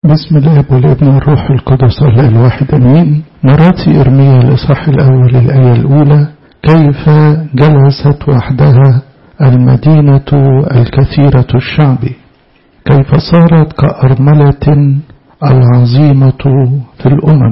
بسم الله والابن والروح القدس الله الواحد امين مراتي ارميا الاصحاح الاول الايه الاولى كيف جلست وحدها المدينه الكثيره الشعب كيف صارت كارمله العظيمه في الامم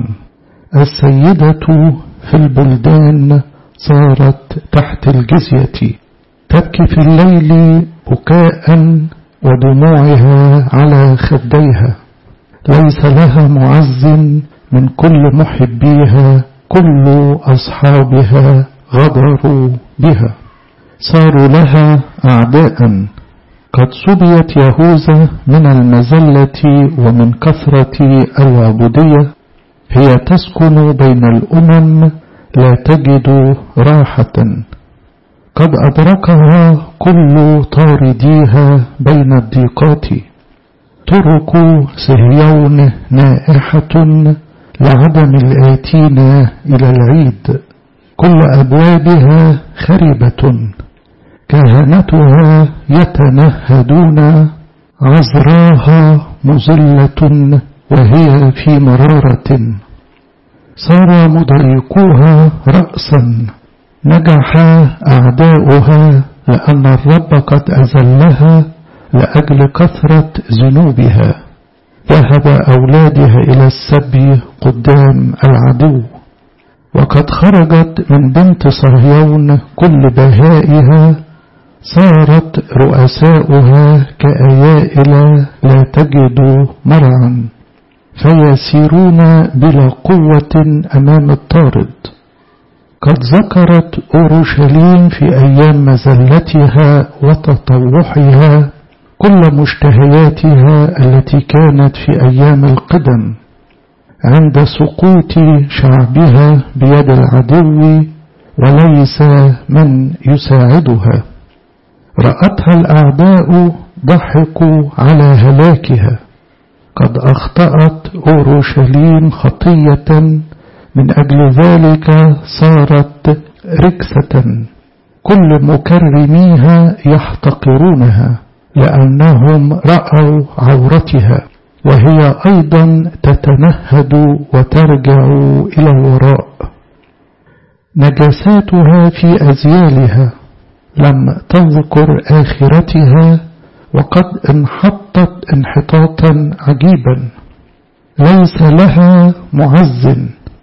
السيده في البلدان صارت تحت الجزيه تبكي في الليل بكاء ودموعها على خديها ليس لها معز من كل محبيها كل أصحابها غدروا بها صاروا لها أعداء قد صبيت يهوذا من المزلة ومن كثرة العبودية هي تسكن بين الأمم لا تجد راحة قد أدركها كل طارديها بين الضيقات طرق صهيون نائحة لعدم الآتين إلى العيد كل أبوابها خربة كهنتها يتنهدون عذراها مظلة وهي في مرارة صار مضايقوها رأسا نجح أعداؤها لأن الرب قد أذلها لأجل كثرة ذنوبها ذهب أولادها إلى السبي قدام العدو وقد خرجت من بنت صهيون كل بهائها صارت رؤساؤها كأيائل لا تجد مرعا فيسيرون بلا قوة أمام الطارد قد ذكرت أورشليم في أيام مزلتها وتطوحها كل مشتهياتها التي كانت في أيام القدم عند سقوط شعبها بيد العدو وليس من يساعدها رأتها الأعداء ضحكوا على هلاكها قد أخطأت أورشليم خطية من أجل ذلك صارت ركسة كل مكرميها يحتقرونها لأنهم رأوا عورتها وهي أيضا تتنهد وترجع إلى الوراء نجاساتها في أزيالها لم تذكر آخرتها وقد انحطت انحطاطا عجيبا ليس لها معز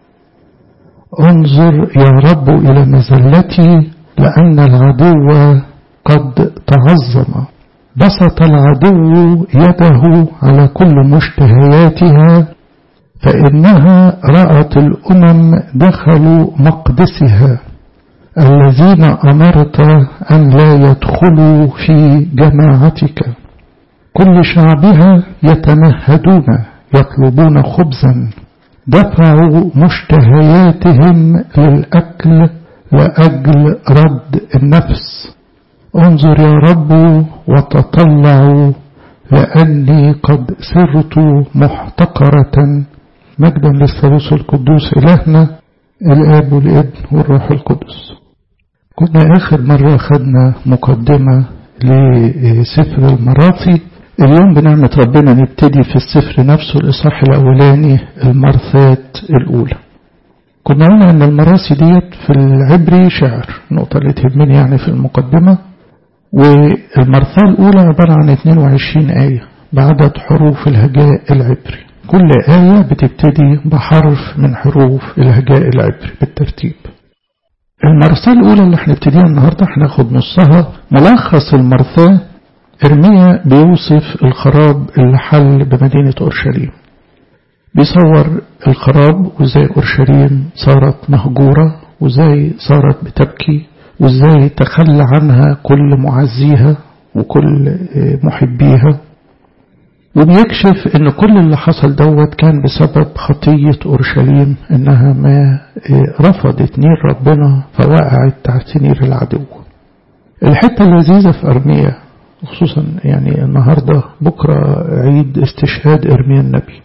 انظر يا رب إلى مزلتي لأن العدو قد تعظم بسط العدو يده على كل مشتهياتها فإنها رأت الأمم دخلوا مقدسها الذين أمرت أن لا يدخلوا في جماعتك كل شعبها يتنهدون يطلبون خبزا دفعوا مشتهياتهم للأكل لأجل رد النفس انظر يا رب وتطلعوا لأني قد صرت محتقرة مجدا للثالوث القدوس إلهنا الآب والابن والروح القدس كنا آخر مرة خدنا مقدمة لسفر المراثي اليوم بنعمة ربنا نبتدي في السفر نفسه الإصحاح الأولاني المرثات الأولى كنا قلنا أن المراسي ديت في العبري شعر النقطة اللي تهمني يعني في المقدمة والمرثاة الأولى عبارة عن 22 آية بعدد حروف الهجاء العبري كل آية بتبتدي بحرف من حروف الهجاء العبري بالترتيب المرثاة الأولى اللي هنبتديها النهاردة هناخد نصها ملخص المرثاة إرميا بيوصف الخراب اللي حل بمدينة أورشليم بيصور الخراب وازاي أورشليم صارت مهجورة وازاي صارت بتبكي وازاي تخلى عنها كل معزيها وكل محبيها وبيكشف ان كل اللي حصل دوت كان بسبب خطية أورشليم انها ما رفضت نير ربنا فوقعت تحت نير العدو الحتة اللذيذة في أرميا خصوصا يعني النهاردة بكرة عيد استشهاد إرميا النبي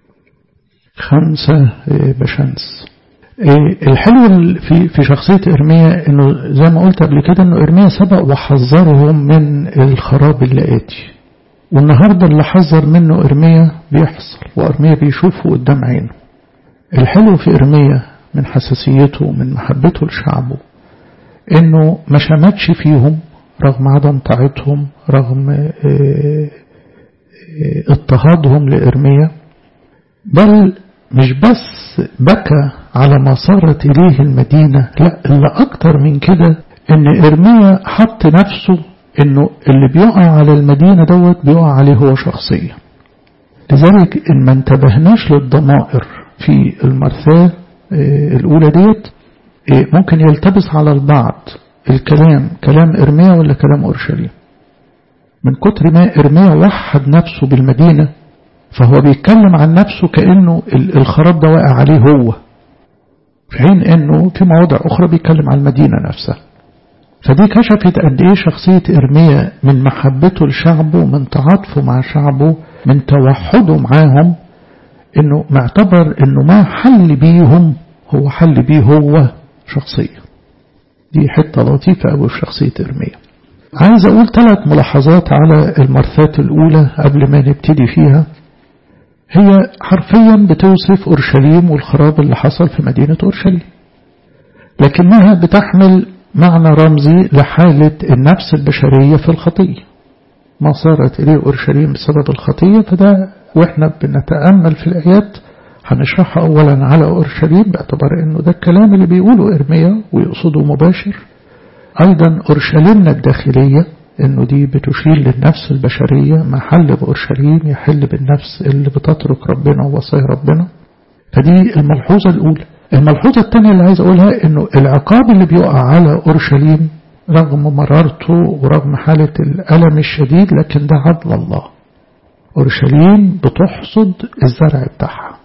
خمسة بشمس الحلو في في شخصية إرميا إنه زي ما قلت قبل كده إنه إرميا سبق وحذرهم من الخراب اللي آتي والنهاردة اللي حذر منه إرميا بيحصل وإرميا بيشوفه قدام عينه الحلو في إرميا من حساسيته من محبته لشعبه إنه ما شمتش فيهم رغم عدم طاعتهم رغم اضطهادهم لإرميا بل مش بس بكى على ما صارت إليه المدينة لا اللي أكتر من كده إن إرميا حط نفسه إنه اللي بيقع على المدينة دوت بيقع عليه هو شخصيا لذلك إن ما انتبهناش للضمائر في المرثاة الأولى ديت ممكن يلتبس على البعض الكلام كلام إرميا ولا كلام أورشليم من كتر ما إرميا وحد نفسه بالمدينة فهو بيتكلم عن نفسه كأنه الخراب ده واقع عليه هو في حين أنه في مواضع أخرى بيتكلم عن المدينة نفسها فدي كشفت قد إيه شخصية إرميا من محبته لشعبه من تعاطفه مع شعبه من توحده معاهم إنه معتبر إنه ما حل بيهم هو حل بيه هو شخصيا دي حتة لطيفة أبو شخصية إرميا عايز أقول ثلاث ملاحظات على المرثات الأولى قبل ما نبتدي فيها هي حرفيا بتوصف أورشليم والخراب اللي حصل في مدينة أورشليم لكنها بتحمل معنى رمزي لحالة النفس البشرية في الخطية ما صارت إليه أورشليم بسبب الخطية فده وإحنا بنتأمل في الآيات هنشرحها أولا على أورشليم باعتبار أنه ده الكلام اللي بيقوله إرميا ويقصده مباشر أيضا أورشليمنا الداخلية أنه دي بتشير للنفس البشرية محل بأورشليم يحل بالنفس اللي بتترك ربنا ووصايا ربنا فدي الملحوظة الأولى الملحوظة الثانية اللي عايز أقولها أنه العقاب اللي بيقع على أورشليم رغم مرارته ورغم حالة الألم الشديد لكن ده عدل الله أورشليم بتحصد الزرع بتاعها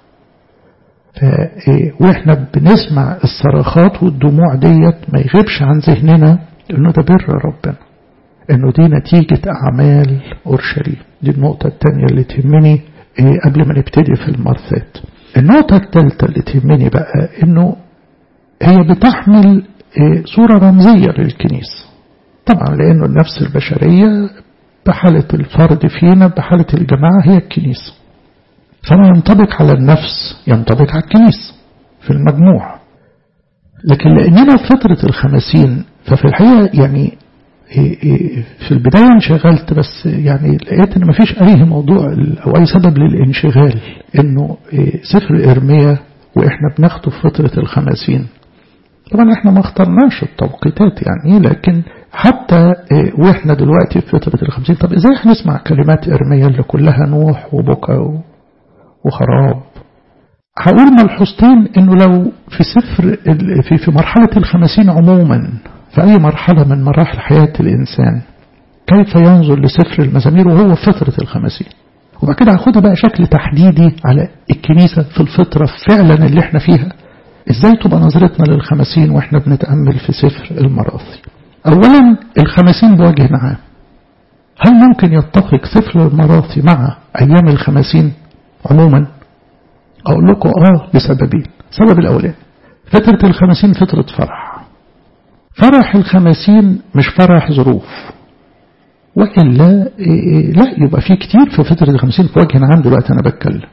واحنا بنسمع الصراخات والدموع ديت ما يغيبش عن ذهننا انه ده بر ربنا انه دي نتيجة اعمال اورشليم دي النقطة الثانية اللي تهمني قبل ما نبتدي في المرثات النقطة الثالثة اللي تهمني بقى انه هي بتحمل صورة رمزية للكنيسة طبعا لانه النفس البشرية بحالة الفرد فينا بحالة الجماعة هي الكنيسة فما ينطبق على النفس ينطبق على الكنيسة في المجموع لكن لأننا في فترة الخمسين ففي الحقيقة يعني في البداية انشغلت بس يعني لقيت ان مفيش اي موضوع او اي سبب للانشغال انه سفر ارميا واحنا بناخده في فترة الخمسين طبعا احنا ما اخترناش التوقيتات يعني لكن حتى واحنا دلوقتي في فترة الخمسين طب ازاي هنسمع كلمات ارميا اللي كلها نوح وبكى وخراب هقول ملحوظتين انه لو في سفر في في مرحلة الخمسين عموما في اي مرحلة من مراحل حياة الانسان كيف ينظر لسفر المزامير وهو في فترة الخمسين وبعد كده هاخدها بقى شكل تحديدي على الكنيسة في الفترة فعلا اللي احنا فيها ازاي تبقى نظرتنا للخمسين واحنا بنتأمل في سفر المراثي اولا الخمسين بوجه عام هل ممكن يتفق سفر المراثي مع ايام الخمسين عموما أقول لكم آه لسببين السبب الأولاني فترة الخمسين فترة فرح فرح الخمسين مش فرح ظروف وإلا إيه لا يبقى في كتير في فترة الخمسين في وجه عام دلوقتي أنا بتكلم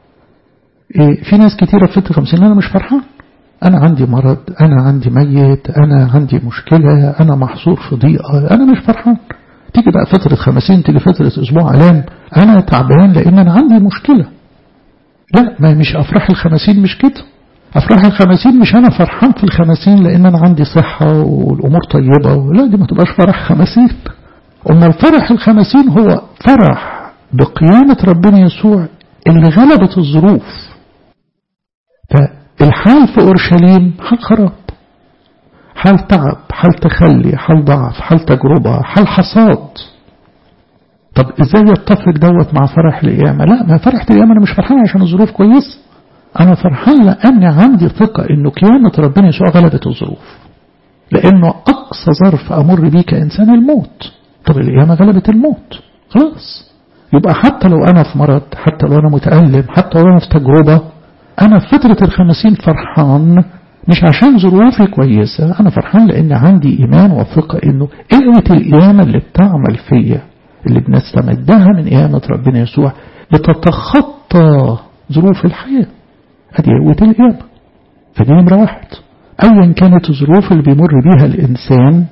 إيه في ناس كتيرة في فترة الخمسين أنا مش فرحان أنا عندي مرض أنا عندي ميت أنا عندي مشكلة أنا محصور في ضيقة أنا مش فرحان تيجي بقى فترة خمسين تيجي فترة أسبوع ألام أنا تعبان لأن أنا عندي مشكلة لا ما مش أفراح الخمسين مش كده أفراح الخمسين مش أنا فرحان في الخمسين لأن أنا عندي صحة والأمور طيبة لا دي ما تبقاش فرح خمسين أما الفرح الخمسين هو فرح بقيامة ربنا يسوع اللي غلبت الظروف فالحال في أورشليم حال خراب حال تعب حال تخلي حال ضعف حال تجربة حال حصاد طب ازاي يتفق دوت مع فرح القيامة لا ما فرح القيامة انا مش فرحان عشان الظروف كويس انا فرحان لان عندي ثقة انه قيامة ربنا يسوع غلبت الظروف لانه اقصى ظرف امر بيه كانسان الموت طب القيامة غلبت الموت خلاص يبقى حتى لو انا في مرض حتى لو انا متألم حتى لو انا في تجربة انا في فترة الخمسين فرحان مش عشان ظروفي كويسة أنا فرحان لأن عندي إيمان وثقة إنه قوة القيامة اللي بتعمل فيا اللي بنستمدها من قيامة ربنا يسوع لتتخطى ظروف الحياة هذه قوة القيامة فدي نمرة واحد أيا كانت الظروف اللي بيمر بيها الإنسان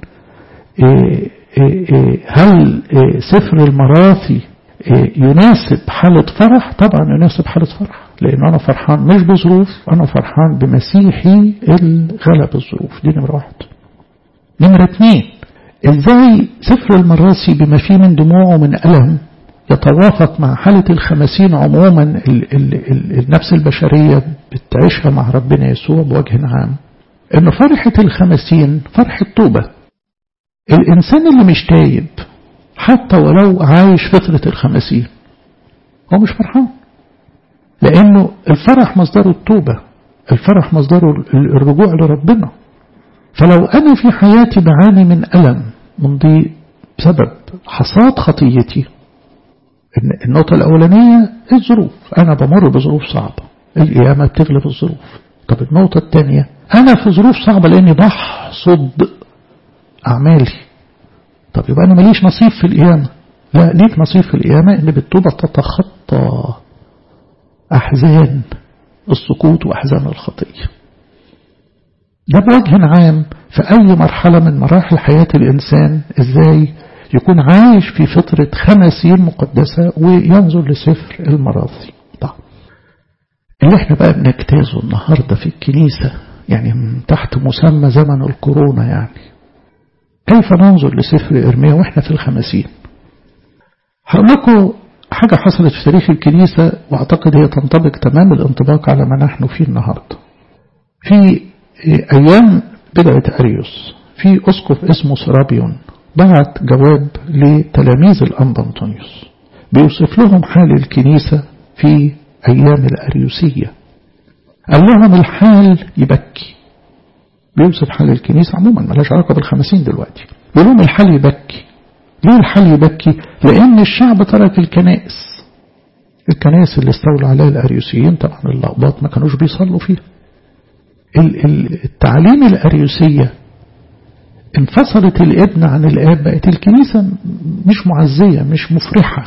هل سفر المراثي يناسب حالة فرح طبعا يناسب حالة فرح لأن أنا فرحان مش بظروف أنا فرحان بمسيحي الغلب الظروف دي نمرة واحد نمرة اثنين ازاي سفر المراسي بما فيه من دموع ومن ألم يتوافق مع حالة الخمسين عموما ال ال ال النفس البشرية بتعيشها مع ربنا يسوع بوجه عام ان فرحة الخمسين فرحة توبة الإنسان اللي مش تايب حتى ولو عايش فترة الخمسين هو مش فرحان لأنه الفرح مصدره التوبة الفرح مصدره الرجوع لربنا فلو أنا في حياتي بعاني من ألم من ضيق بسبب حصاد خطيتي النقطة الأولانية الظروف أنا بمر بظروف صعبة القيامة بتغلب الظروف طب النقطة الثانية أنا في ظروف صعبة لأني بحصد أعمالي طب يبقى أنا ماليش نصيب في القيامة لا ليك نصيب في القيامة إن بالتوبة تتخطى أحزان السقوط وأحزان الخطية ده بوجه عام في أي مرحلة من مراحل حياة الإنسان إزاي يكون عايش في فترة خمسين مقدسة وينظر لسفر المراضي طيب اللي احنا بقى بنجتازه النهاردة في الكنيسة يعني تحت مسمى زمن الكورونا يعني كيف ننظر لسفر إرميا وإحنا في الخمسين هقول لكم حاجة حصلت في تاريخ الكنيسة وأعتقد هي تنطبق تمام الانطباق على ما نحن فيه النهاردة في أيام بدعة أريوس في أسقف اسمه سرابيون بعت جواب لتلاميذ الأنبا أنطونيوس بيوصف لهم حال الكنيسة في أيام الأريوسية قال لهم الحال يبكي بيوصف حال الكنيسة عموما ملاش علاقة بالخمسين دلوقتي بيقول لهم الحال يبكي ليه الحال يبكي لأن الشعب ترك الكنائس الكنائس اللي استولى عليها الأريوسيين طبعا اللقباط ما كانوش بيصلوا فيها التعليم الأريوسية انفصلت الابن عن الآب بقت الكنيسة مش معزية مش مفرحة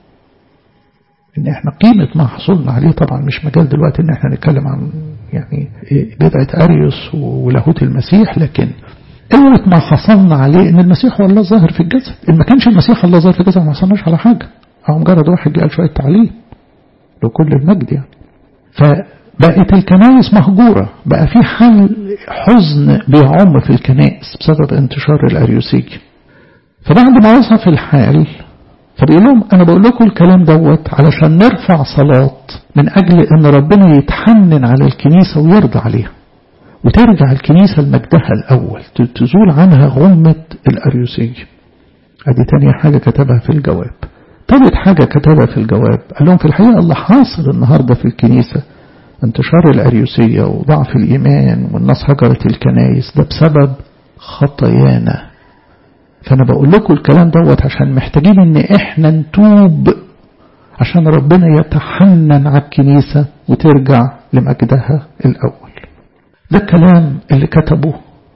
ان احنا قيمة ما حصلنا عليه طبعا مش مجال دلوقتي ان احنا نتكلم عن يعني بدعة أريوس ولاهوت المسيح لكن قوة ما حصلنا عليه ان المسيح هو الله ظاهر في الجسد ان ما كانش المسيح الله ظاهر في الجسد ما حصلناش على حاجة او مجرد واحد قال شوية تعليم لو كل المجد يعني فبقت الكنائس مهجورة بقى في حال حزن بيعم في الكنائس بسبب انتشار الأريوسية فبعد ما وصف الحال فبيقول لهم أنا بقول لكم الكلام دوت علشان نرفع صلاة من أجل أن ربنا يتحنن على الكنيسة ويرضى عليها وترجع الكنيسة لمجدها الأول تزول عنها غمة الأريوسية هذه تانية حاجة كتبها في الجواب ثالث حاجة كتبها في الجواب قال لهم في الحقيقة اللي حاصل النهاردة في الكنيسة انتشار الأريوسية وضعف الإيمان والناس هجرت الكنايس ده بسبب خطايانا فأنا بقول لكم الكلام دوت عشان محتاجين ان احنا نتوب عشان ربنا يتحنن على الكنيسة وترجع لمجدها الأول ده الكلام اللي كتبه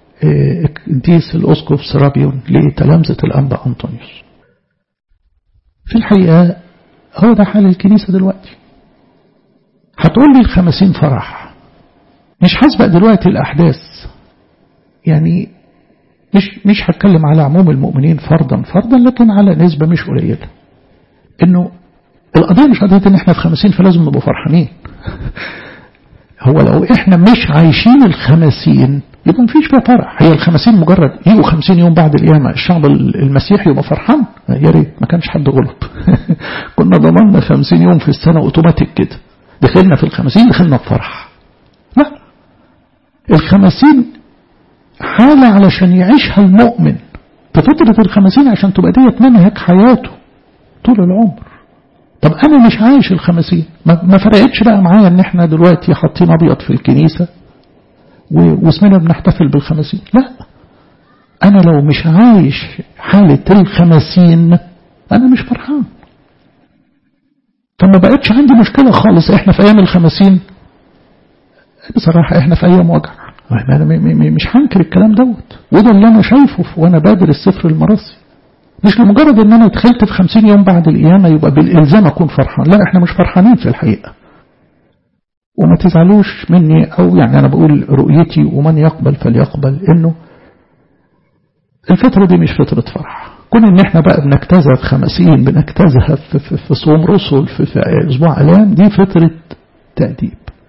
قديس الأسقف سرابيون لتلامذة الأنبا أنطونيوس في الحقيقة هو ده حال الكنيسة دلوقتي هتقول لي الخمسين فرح مش حاسبق دلوقتي الأحداث يعني مش مش هتكلم على عموم المؤمنين فرضا فرضا لكن على نسبة مش قليلة انه القضية مش قضية ان احنا في خمسين فلازم نبقى فرحانين هو لو احنا مش عايشين الخمسين يبقى مفيش فيها فرح هي الخمسين مجرد يجوا خمسين يوم بعد القيامة الشعب المسيحي يبقى فرحان يا ريت ما كانش حد غلط كنا ضمننا خمسين يوم في السنة اوتوماتيك كده دخلنا في الخمسين دخلنا بفرح لا الخمسين حالة علشان يعيشها المؤمن في فترة الخمسين عشان تبقى ديت منهج حياته طول العمر طب أنا مش عايش الخمسين ما فرقتش بقى معايا إن إحنا دلوقتي حاطين أبيض في الكنيسة واسمنا بنحتفل بالخمسين لا أنا لو مش عايش حالة الخمسين أنا مش فرحان فما بقتش عندي مشكلة خالص إحنا في أيام الخمسين بصراحة إحنا في أيام وجع أنا مش هنكر الكلام دوت وده اللي أنا شايفه وأنا بادر السفر المرسي مش لمجرد ان انا دخلت في خمسين يوم بعد القيامة يبقى بالالزام اكون فرحان لا احنا مش فرحانين في الحقيقة وما تزعلوش مني او يعني انا بقول رؤيتي ومن يقبل فليقبل انه الفترة دي مش فترة فرح كون ان احنا بقى بنجتازها في خمسين بنجتازها في, في, في صوم رسل في, في اسبوع الام دي فترة تأديب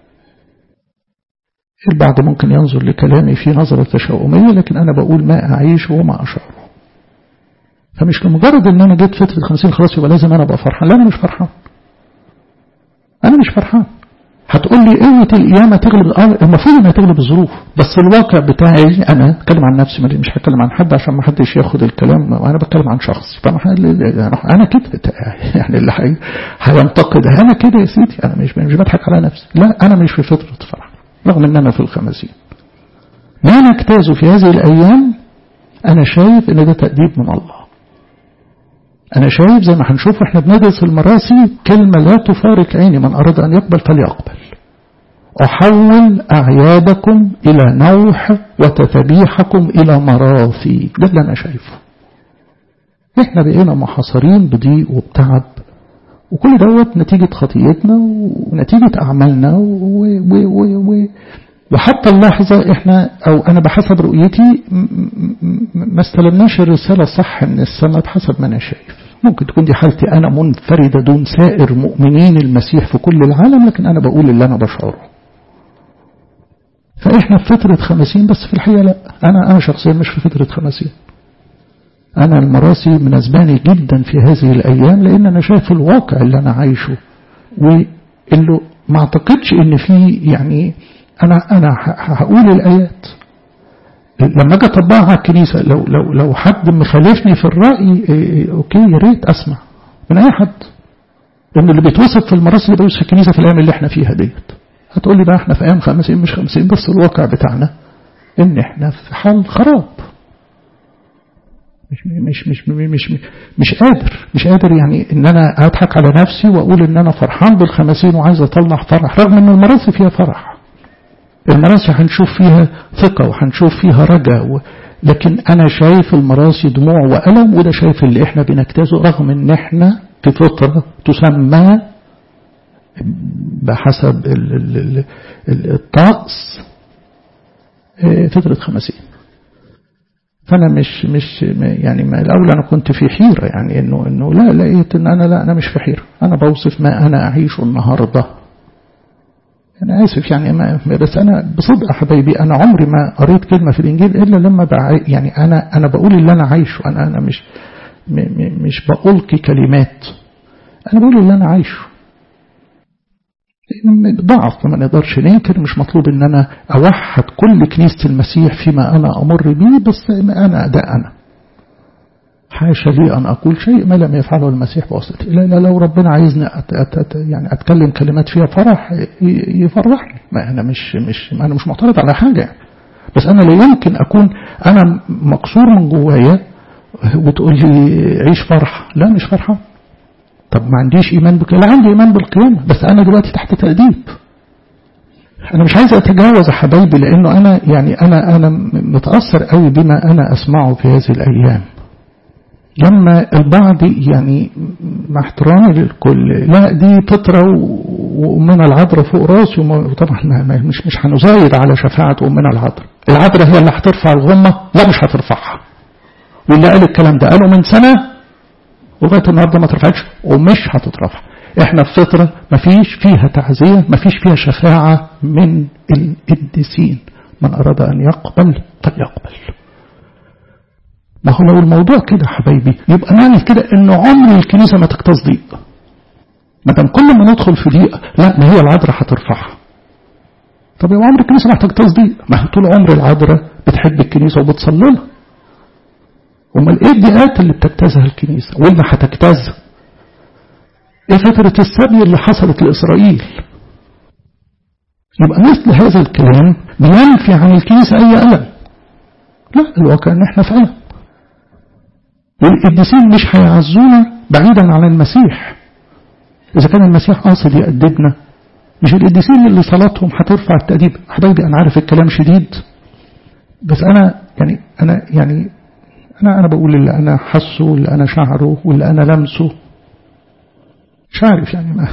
البعض ممكن ينظر لكلامي في نظرة تشاؤمية لكن أنا بقول ما أعيش وما أشعره فمش لمجرد ان انا جيت فترة خمسين خلاص يبقى لازم انا ابقى فرحان لا انا مش فرحان انا مش فرحان هتقول لي قوة القيامة تغلب الأمر المفروض انها تغلب الظروف بس الواقع بتاعي انا اتكلم عن نفسي مش هتكلم عن حد عشان ما حدش ياخد الكلام وانا بتكلم عن شخص انا كده يعني اللي هينتقد انا كده يا سيدي انا مش مش بضحك على نفسي لا انا مش في فترة فرح رغم ان انا في الخمسين ما نجتازه في هذه الايام انا شايف ان ده تأديب من الله أنا شايف زي ما هنشوف احنا بندرس المراسي كلمة لا تفارق عيني من أراد أن يقبل فليقبل أحول أعيادكم إلى نوح وتتبيحكم إلى مراثي ده اللي أنا شايفه احنا بقينا محاصرين بضيق وبتعب وكل دوت نتيجة خطيتنا ونتيجة أعمالنا و و و و وحتى اللحظة احنا او انا بحسب رؤيتي ما استلمناش الرسالة صح من السماء بحسب ما انا شايف ممكن تكون دي حالتي انا منفردة دون سائر مؤمنين المسيح في كل العالم لكن انا بقول اللي انا بشعره فاحنا في فترة خمسين بس في الحقيقة لا انا انا شخصيا مش في فترة خمسين انا المراسي مناسباني جدا في هذه الايام لان انا شايف الواقع اللي انا عايشه واللي ما اعتقدش ان في يعني أنا أنا هقول الآيات لما أجي أطبقها على الكنيسة لو لو لو حد مخالفني في الرأي إيه أوكي يا ريت أسمع من أي حد لأن اللي بيتوصف في المراسل اللي بيوصف الكنيسة في الأيام اللي إحنا فيها ديت هتقول لي بقى إحنا في أيام خمسين مش خمسين بس الواقع بتاعنا إن إحنا في حال خراب مش مش مش مش مش, مش قادر مش قادر يعني ان انا اضحك على نفسي واقول ان انا فرحان بالخمسين وعايز اطلع فرح رغم ان المراسي فيها فرح المراسي هنشوف فيها ثقة وهنشوف فيها رجاء و... لكن أنا شايف المراسي دموع وألم وده شايف اللي إحنا بنجتازه رغم إن إحنا في فترة تسمى بحسب ال ال ال الطقس فترة خمسين فأنا مش مش يعني ما الأول أنا كنت في حيرة يعني إنه إنه لا لقيت إن أنا لا أنا مش في حيرة أنا بوصف ما أنا أعيشه النهارده أنا آسف يعني ما بس أنا بصدق حبايبي أنا عمري ما قريت كلمة في الإنجيل إلا لما بع... يعني أنا أنا بقول اللي أنا عايشه أنا أنا مش م... م... مش بألقي كلمات أنا بقول اللي أنا عايشه ضعف ما نقدرش ننكر مش مطلوب ان انا اوحد كل كنيسة المسيح فيما انا امر به بس انا ده انا حاشا لي أن أقول شيء ما لم يفعله المسيح بواسطتي لا لا لو ربنا عايزني أت أت أت يعني أتكلم كلمات فيها فرح يفرحني ما أنا مش مش أنا مش معترض على حاجة يعني. بس أنا لا يمكن أكون أنا مكسور من جوايا وتقول لي عيش فرح لا مش فرحة طب ما عنديش إيمان بك لا عندي إيمان بالقيامة بس أنا دلوقتي تحت تأديب أنا مش عايز أتجاوز يا حبايبي لأنه أنا يعني أنا أنا متأثر قوي بما أنا أسمعه في هذه الأيام لما البعض يعني مع احترامي للكل لا دي فطرة وأمنا العذراء فوق راسي وطبعا مش مش هنزايد على شفاعة أمنا العذراء العذراء هي اللي هترفع الغمة لا مش هترفعها واللي قال الكلام ده قاله من سنة لغاية النهاردة ما ترفعتش ومش هتترفع احنا في فترة ما فيش فيها تعزية ما فيش فيها شفاعة من القديسين من أراد أن يقبل فليقبل ما هو لو الموضوع كده حبايبي يبقى معنى كده ان عمر الكنيسة ما تكتظ ضيق ما دام كل ما ندخل في ضيق لا ما هي العذراء هترفعها طب يا عمر الكنيسة ما تكتظ ضيق ما هي طول عمر العذراء بتحب الكنيسة وبتصلي لها امال ايه الضيقات اللي بتجتازها الكنيسة واللي هتجتازها ايه فترة السبي اللي حصلت لإسرائيل يبقى مثل هذا الكلام بينفي عن الكنيسة أي ألم لا الواقع ان احنا في ألم والقديسين مش هيعزونا بعيدا عن المسيح إذا كان المسيح قاصد يأدبنا مش القديسين اللي صلاتهم هترفع التأديب حبايبي أنا عارف الكلام شديد بس أنا يعني أنا يعني أنا أنا بقول اللي أنا حسه واللي أنا شعره واللي أنا لمسه مش عارف يعني ما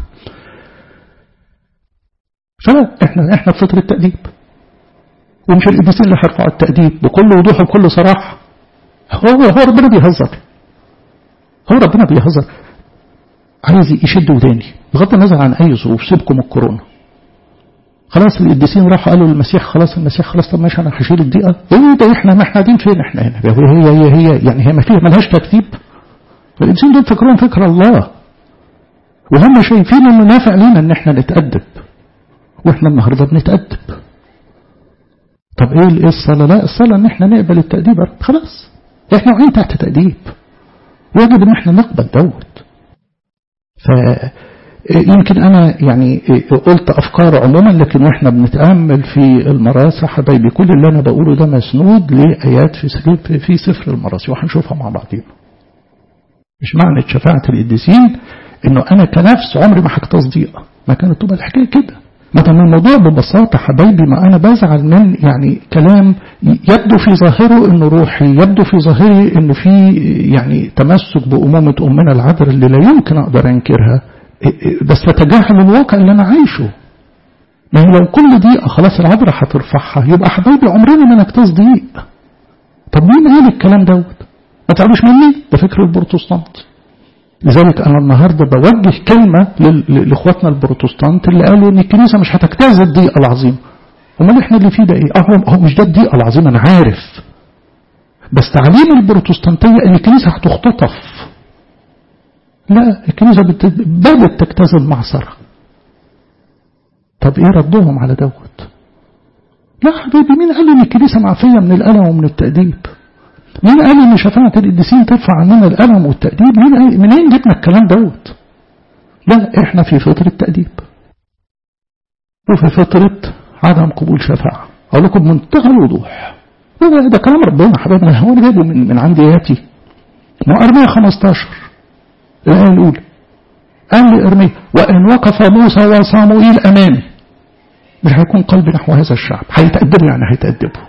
فلا احنا احنا في فترة تأديب ومش القديسين اللي هيرفعوا التأديب بكل وضوح وبكل صراحة هو هو ربنا بيهزر هو ربنا بيهزر عايز يشد وداني بغض النظر عن أي ظروف سيبكم الكورونا خلاص القديسين راحوا قالوا للمسيح خلاص المسيح خلاص طب ماشي انا هشيل الدقيقه ايه ده احنا ما احنا قاعدين فين احنا هنا هي هي هي يعني هي ما فيها ملهاش ترتيب القديسين دول فكرهم فكر الله وهم شايفين انه نافع لينا ان احنا نتأدب واحنا النهارده بنتأدب طب ايه ايه الصلاة لا الصلاة ان احنا نقبل التأديب خلاص احنا وعين تحت تأديب واجب ان احنا نقبل دوت ف يمكن أنا يعني قلت أفكار عموما لكن وإحنا بنتأمل في المراسي حبايبي كل اللي أنا بقوله ده مسنود لآيات في في سفر المراسي وهنشوفها مع بعضين مش معنى شفاعة القديسين إنه أنا كنفس عمري ما هكتظ ضيقة ما كانت تبقى الحكاية كده ما كان الموضوع ببساطة حبايبي ما أنا بزعل من يعني كلام يبدو في ظاهره إنه روحي يبدو في ظاهره إنه في يعني تمسك بأمومة أمنا العذراء اللي لا يمكن أقدر أنكرها بس تتجاهل الواقع اللي أنا عايشه ما هي لو كل دقيقة خلاص العذراء هترفعها يبقى حبايبي عمرنا ما نكتظ ضيق طب مين قال الكلام دوت ما تعرفوش مني ده فكر البروتستانت لذلك أنا النهاردة بوجه كلمة لإخواتنا البروتستانت اللي قالوا إن الكنيسة مش هتجتاز الضيقة العظيمة أمال إحنا اللي فيه ده إيه؟ أهو هو مش ده الضيقة العظيمة أنا عارف بس تعليم البروتستانتية إن الكنيسة هتختطف لا الكنيسة بدأت تجتاز المعصرة طب إيه ردهم على دوت؟ لا حبيبي مين قال إن الكنيسة معفية من الألم ومن التأديب؟ مين قال ان شفاعة القديسين ترفع عننا الألم والتأديب مين قال منين جبنا الكلام دوت لا احنا في فترة تأديب وفي فترة عدم قبول شفاعة أقول لكم بمنتهى الوضوح ده, ده كلام ربنا حبايبنا هو اللي جايبه من, من عند آياتي ما أرمية 15 الآية الأولى قال لي أرمية وإن وقف موسى وصاموئيل أمامي مش هيكون قلبي نحو هذا الشعب هيتأدبوا يعني هيتأدبوا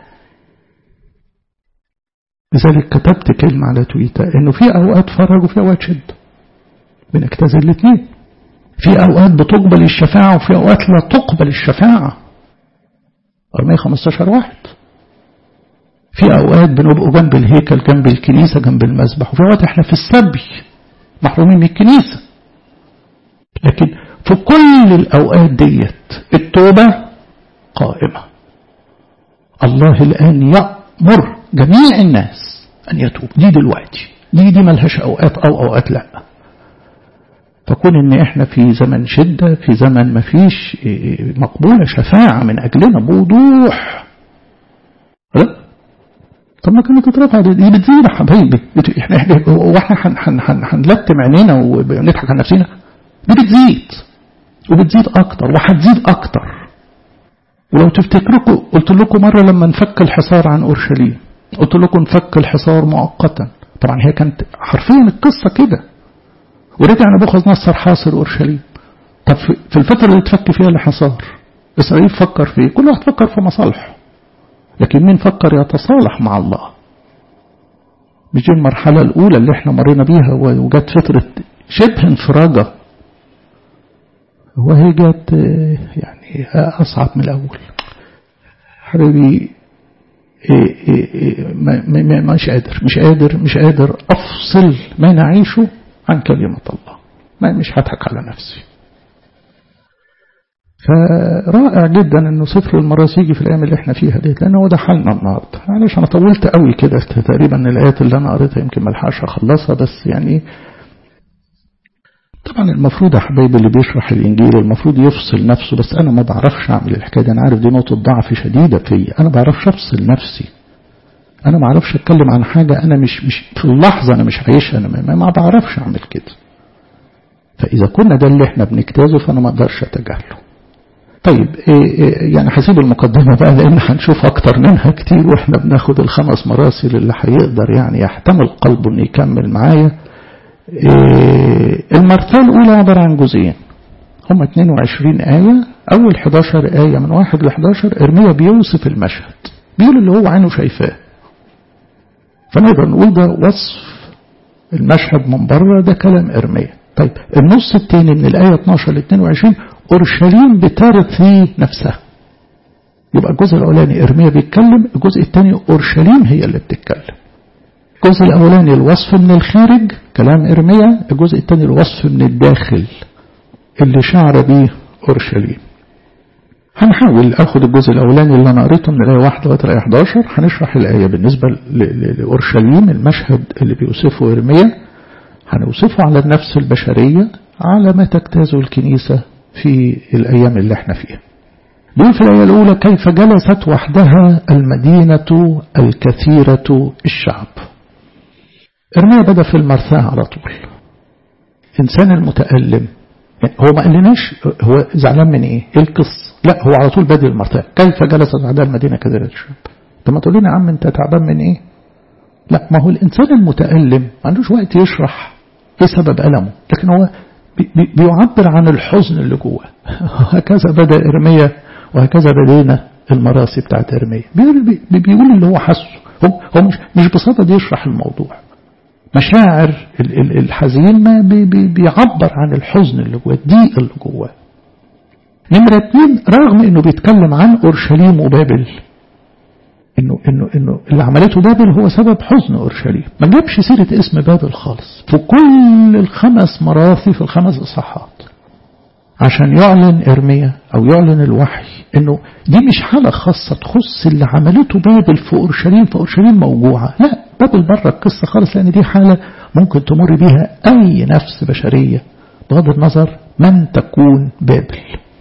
لذلك كتبت كلمة على تويتر انه في اوقات فرج وفي اوقات شد بنجتاز الاثنين في اوقات بتقبل الشفاعة وفي اوقات لا تقبل الشفاعة أرمية 15 واحد في اوقات بنبقوا جنب الهيكل جنب الكنيسة جنب المسبح وفي اوقات احنا في السبي محرومين من الكنيسة لكن في كل الاوقات ديت التوبة قائمة الله الآن يأمر جميع الناس أن يتوب دي دلوقتي دي دي ملهاش أوقات أو أوقات لا فكون إن إحنا في زمن شدة في زمن ما فيش مقبولة شفاعة من أجلنا بوضوح لا طب ما كانت تترفع دي بتزيد يا حبايبي احنا احنا واحنا هنلتم عينينا ونضحك على نفسنا دي بتزيد وبتزيد اكتر وهتزيد اكتر ولو تفتكروا قلت لكم مرة لما نفك الحصار عن أورشليم قلت لكم نفك الحصار مؤقتا طبعا هي كانت حرفيا القصة كده ورجع نبوخذ نصر حاصر أورشليم طب في الفترة اللي تفك فيها الحصار إسرائيل فكر في كل واحد فكر في مصالحه لكن مين فكر يتصالح مع الله مش دي المرحلة الأولى اللي احنا مرينا بيها وجت فترة شبه انفراجة وهي جت يعني أصعب من الأول حبيبي إيه إيه إيه مش قادر مش قادر مش قادر أفصل ما نعيشه عن كلمة الله ما مش هضحك على نفسي فرائع جدا انه سفر المراسي يجي في الايام اللي احنا فيها ديت لان هو ده حالنا النهارده معلش انا طولت قوي كده تقريبا الايات اللي انا قريتها يمكن ما الحقش اخلصها بس يعني طبعا المفروض يا حبايبي اللي بيشرح الانجيل المفروض يفصل نفسه بس انا ما بعرفش اعمل الحكايه دي انا عارف دي نقطه ضعف شديده فيا انا ما بعرفش افصل نفسي انا ما اعرفش اتكلم عن حاجه انا مش مش في اللحظه انا مش عايشها انا ما, ما بعرفش اعمل كده فاذا كنا ده اللي احنا بنجتازه فانا ما اقدرش اتجاهله طيب إيه إيه يعني هسيب المقدمة بقى لأن هنشوف أكتر منها كتير وإحنا بناخد الخمس مراسل اللي هيقدر يعني يحتمل قلبه إنه يكمل معايا إيه المرتبة الأولى عبارة عن جزئين هم 22 آية أول 11 آية من 1 ل 11 إرميا بيوصف المشهد بيقول اللي هو عينه شايفاه فنقدر نقول ده وصف المشهد من بره ده كلام إرميا طيب النص الثاني من الآية 12 ل 22 أورشليم بترثي نفسها يبقى الجزء الأولاني إرميا بيتكلم الجزء الثاني أورشليم هي اللي بتتكلم الجزء الأولاني الوصف من الخارج كلام إرميا الجزء الثاني الوصف من الداخل اللي شعر به أورشليم هنحاول أخذ الجزء الأولاني اللي أنا قريته من الآية 1 لغاية الآية 11 هنشرح الآية بالنسبة لأورشليم المشهد اللي بيوصفه إرميا هنوصفه على النفس البشرية على ما تجتازه الكنيسة في الأيام اللي احنا فيها بيقول في الآية الأولى كيف جلست وحدها المدينة الكثيرة الشعب إرميا بدأ في المرثاة على طول إنسان المتألم هو ما قالناش هو زعلان من إيه؟ إيه القصة؟ لا هو على طول بادئ المرثاة كيف جلست وحدها المدينة كثيرة الشعب طب ما تقول لنا يا عم أنت تعبان من إيه؟ لا ما هو الإنسان المتألم ما عندوش وقت يشرح إيه سبب ألمه لكن هو بيعبر عن الحزن اللي جواه هكذا بدأ إرميا وهكذا بدينا المراسي بتاعت إرميا بيقول, بيقول اللي هو حسه هو, هو مش, مش بصدد يشرح الموضوع مشاعر الحزين ما بي بي بيعبر عن الحزن اللي جواه الضيق اللي جواه نمرة اتنين رغم انه بيتكلم عن اورشليم وبابل انه انه انه اللي عملته بابل هو سبب حزن اورشليم ما جابش سيره اسم بابل خالص في كل الخمس مراثي في الخمس اصحاحات عشان يعلن ارميا او يعلن الوحي انه دي مش حاله خاصه تخص اللي عملته بابل في اورشليم فاورشليم موجوعه لا بابل بره القصه خالص لان دي حاله ممكن تمر بيها اي نفس بشريه بغض النظر من تكون بابل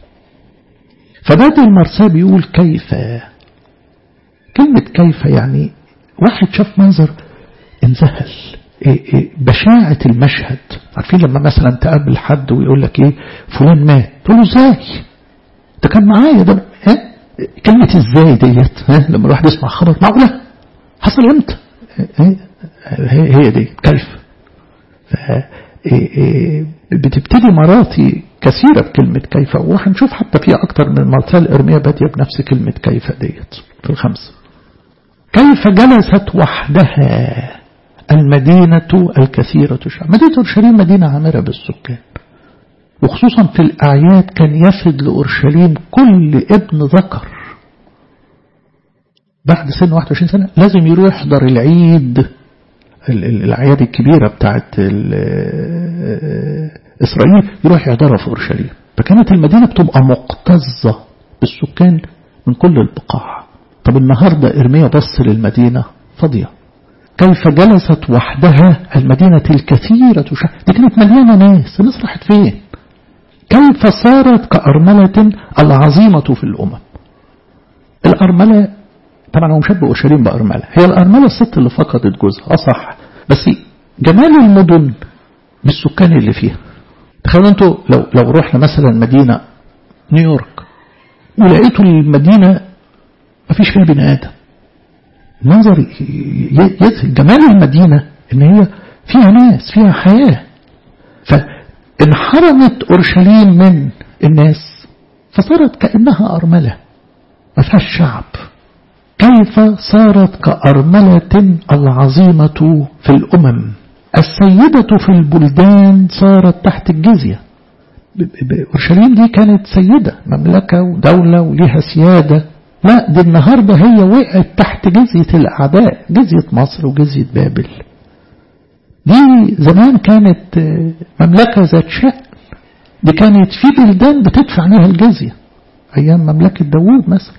فبادئ المرساه بيقول كيف كلمة كيف يعني واحد شاف منظر انذهل إيه إيه بشاعة المشهد عارفين لما مثلا تقابل حد ويقول لك ايه فلان مات تقول له ازاي ده كان معايا ده ها كلمة ازاي ديت ها لما الواحد يسمع خبر معقولة حصل امتى هي, هي دي كيف إيه بتبتدي مراتي كثيرة بكلمة كيف وهنشوف حتى في أكتر من مرتال إرميا بادية بنفس كلمة كيف ديت في الخمسة كيف جلست وحدها المدينة الكثيرة الشعب مدينة أورشليم مدينة عامرة بالسكان وخصوصا في الأعياد كان يفد لأورشليم كل ابن ذكر بعد سن 21 سنة لازم يروح يحضر العيد الأعياد الكبيرة بتاعت إسرائيل يروح يحضرها في أورشليم فكانت المدينة بتبقى مكتظة بالسكان من كل البقاع طب النهاردة إرميا بص للمدينة فاضية كيف جلست وحدها المدينة الكثيرة شا... دي كانت مليانة ناس الناس راحت فين كيف صارت كأرملة العظيمة في الأمم الأرملة طبعا هو مشبه أورشليم بأرملة هي الأرملة الست اللي فقدت جوزها أصح بس جمال المدن بالسكان اللي فيها تخيلوا انتوا لو لو رحنا مثلا مدينة نيويورك ولقيتوا المدينة ما فيش فيها بني آدم منظر يذهل جمال المدينة ان هي فيها ناس فيها حياة فانحرمت أورشليم من الناس فصارت كأنها أرملة ما فيهاش شعب كيف صارت كأرملة العظيمة في الأمم السيدة في البلدان صارت تحت الجزية أورشليم دي كانت سيدة مملكة ودولة وليها سيادة لا دي النهاردة هي وقعت تحت جزية الأعداء جزية مصر وجزية بابل دي زمان كانت مملكة ذات شأن دي كانت في بلدان بتدفع لها الجزية أيام مملكة داوود مثلا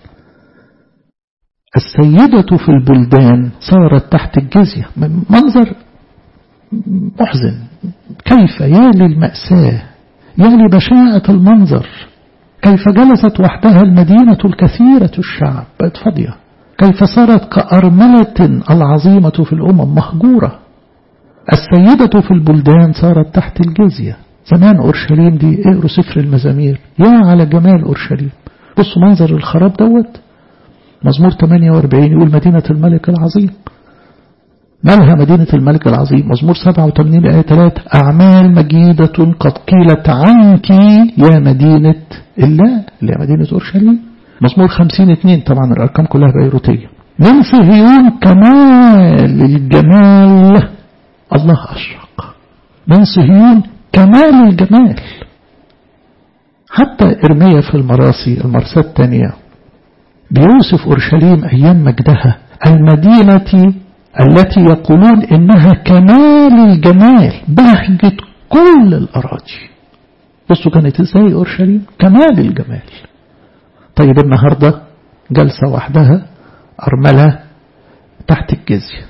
السيدة في البلدان صارت تحت الجزية منظر محزن كيف يا للمأساة يا لبشاعة المنظر كيف جلست وحدها المدينة الكثيرة الشعب بقت فاضية كيف صارت كأرملة العظيمة في الأمم مهجورة السيدة في البلدان صارت تحت الجزية زمان أورشليم دي اقروا سفر المزامير يا على جمال أورشليم بصوا منظر الخراب دوت مزمور 48 يقول مدينة الملك العظيم مالها مدينة الملك العظيم مزمور 87 آية 3 أعمال مجيدة قد قيلت عنك يا مدينة الله اللي هي مدينة أورشليم مزمور 50 2 طبعا الأرقام كلها بيروتية من صهيون كمال الجمال الله أشرق من صهيون كمال الجمال حتى إرميا في المراسي المرساة الثانية بيوصف أورشليم أيام مجدها المدينة التي يقولون إنها كمال الجمال بهجة كل الأراضي بصوا كانت إزاي أورشليم كمال الجمال طيب النهاردة جلسة وحدها أرملة تحت الجزية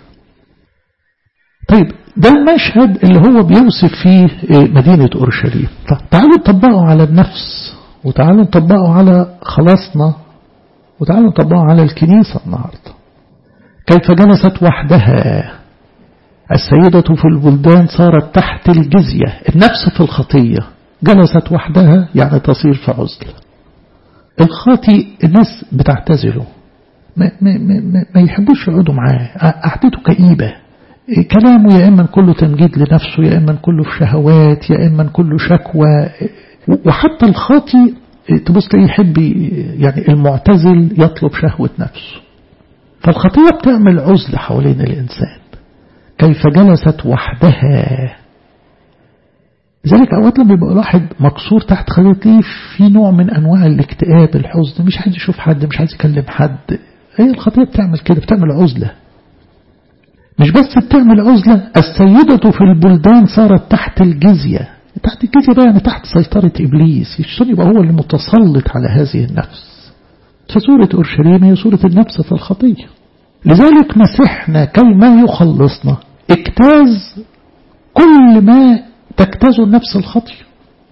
طيب ده المشهد اللي هو بيوصف فيه مدينة أورشليم تعالوا نطبقه على النفس وتعالوا نطبقه على خلاصنا وتعالوا نطبقه على الكنيسة النهاردة كيف جلست وحدها السيدة في البلدان صارت تحت الجزية النفس في الخطية جلست وحدها يعني تصير في عزلة الخاطي الناس بتعتزله ما, ما, ما, ما يحبوش يقعدوا معاه قعدته كئيبة كلامه يا إما كله تمجيد لنفسه يا إما كله في شهوات يا إما كله شكوى وحتى الخاطي تبص تلاقيه يحب يعني المعتزل يطلب شهوة نفسه فالخطية بتعمل عزلة حوالين الإنسان كيف جلست وحدها لذلك أوقات لما يبقى الواحد مكسور تحت خليته في نوع من أنواع الاكتئاب الحزن مش عايز يشوف حد مش عايز يكلم حد هي الخطية بتعمل كده بتعمل عزلة مش بس بتعمل عزلة السيدة في البلدان صارت تحت الجزية تحت الجزية بقى يعني تحت سيطرة إبليس يشتري يبقى هو المتسلط على هذه النفس فسورة أورشليم هي سورة النفس في الخطية لذلك مسحنا كيما يخلصنا اجتاز كل ما تجتازه النفس الخطية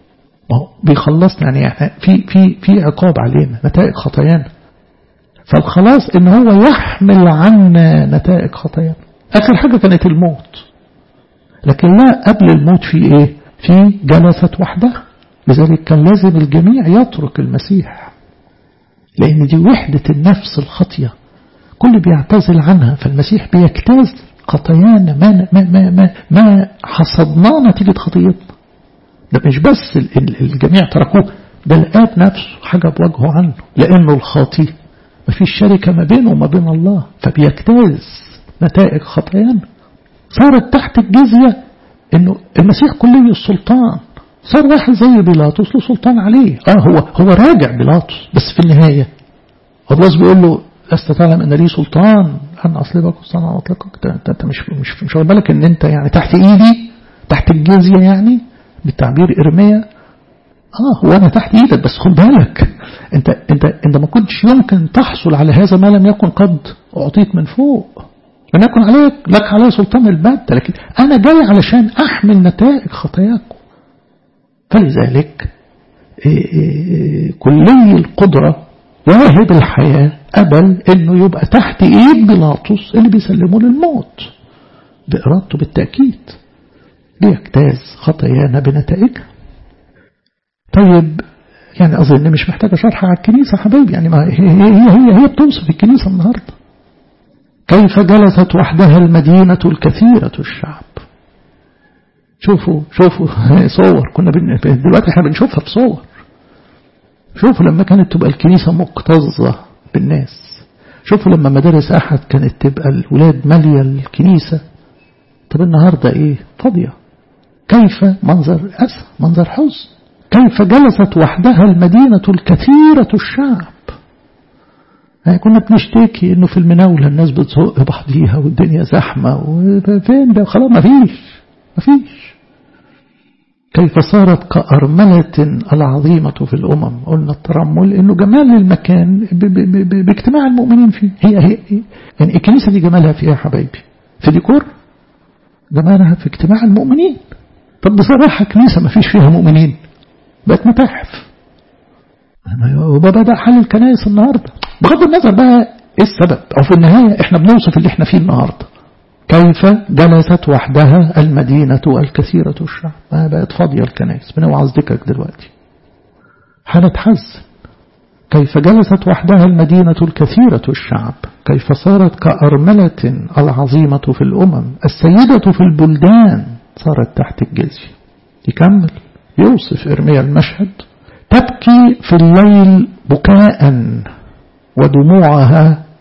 بيخلصنا يعني في في في عقاب علينا نتائج خطايانا فالخلاص ان هو يحمل عنا نتائج خطايانا اخر حاجة كانت الموت لكن لا قبل الموت في ايه في جلست وحدها لذلك كان لازم الجميع يترك المسيح لان دي وحدة النفس الخطية كل بيعتزل عنها فالمسيح بيجتاز خطايانا ما, ما, ما, ما, ما حصدناه نتيجة خطيتنا ده مش بس الجميع تركوه ده الآب نفسه حجب وجهه عنه لأنه الخاطي ما فيش شركة ما بينه وما بين الله فبيجتاز نتائج خطايانا صارت تحت الجزية انه المسيح كلي السلطان صار واحد زي بيلاطس له سلطان عليه اه هو هو راجع بيلاطس بس في النهاية الله بيقول له لست تعلم ان لي سلطان ان اصلبك واصنع اطلقك انت, انت مش مش مش واخد بالك ان انت يعني تحت ايدي تحت الجزية يعني بالتعبير ارميا اه هو انا تحت ايدك بس خد بالك انت انت انت ما كنتش يمكن تحصل على هذا ما لم يكن قد اعطيت من فوق لم يكن عليك لك علي سلطان البتة لكن انا جاي علشان احمل نتائج خطاياكم فلذلك كلي القدرة واهب الحياة قبل انه يبقى تحت ايد بيلاطس اللي بيسلمه للموت بإرادته بالتأكيد بيجتاز خطايانا بنتائجها طيب يعني أظن مش محتاجة شرح على الكنيسة حبايبي يعني ما هي هي هي, هي بتوصف الكنيسة النهاردة كيف جلست وحدها المدينة الكثيرة الشعب شوفوا شوفوا صور كنا دلوقتي احنا بنشوفها في صور شوفوا لما كانت تبقى الكنيسة مكتظة بالناس شوفوا لما مدارس أحد كانت تبقى الولاد مالية الكنيسة طب النهاردة ايه فاضية كيف منظر أسى منظر حزن كيف جلست وحدها المدينة الكثيرة الشعب يعني كنا بنشتكي انه في المناولة الناس بتزق بعضيها والدنيا زحمة وفين ده خلاص ما فيش ما فيش كيف صارت كأرملة العظيمة في الأمم قلنا الترمل إنه جمال المكان باجتماع المؤمنين فيه هي هي يعني الكنيسة دي جمالها فيها يا حبايبي في ديكور جمالها في اجتماع المؤمنين طب بصراحة كنيسة ما فيش فيها مؤمنين بقت متاحف وده بدأ حل الكنائس النهاردة بغض النظر بقى ايه السبب او في النهاية احنا بنوصف اللي احنا فيه النهاردة كيف جلست وحدها المدينة الكثيرة الشعب ما بقت فاضية الكنائس بنوعظ ذكرك دلوقتي حالة حزن كيف جلست وحدها المدينة الكثيرة الشعب كيف صارت كأرملة العظيمة في الأمم السيدة في البلدان صارت تحت الجزية يكمل يوصف إرميا المشهد تبكي في الليل بكاء ودموعها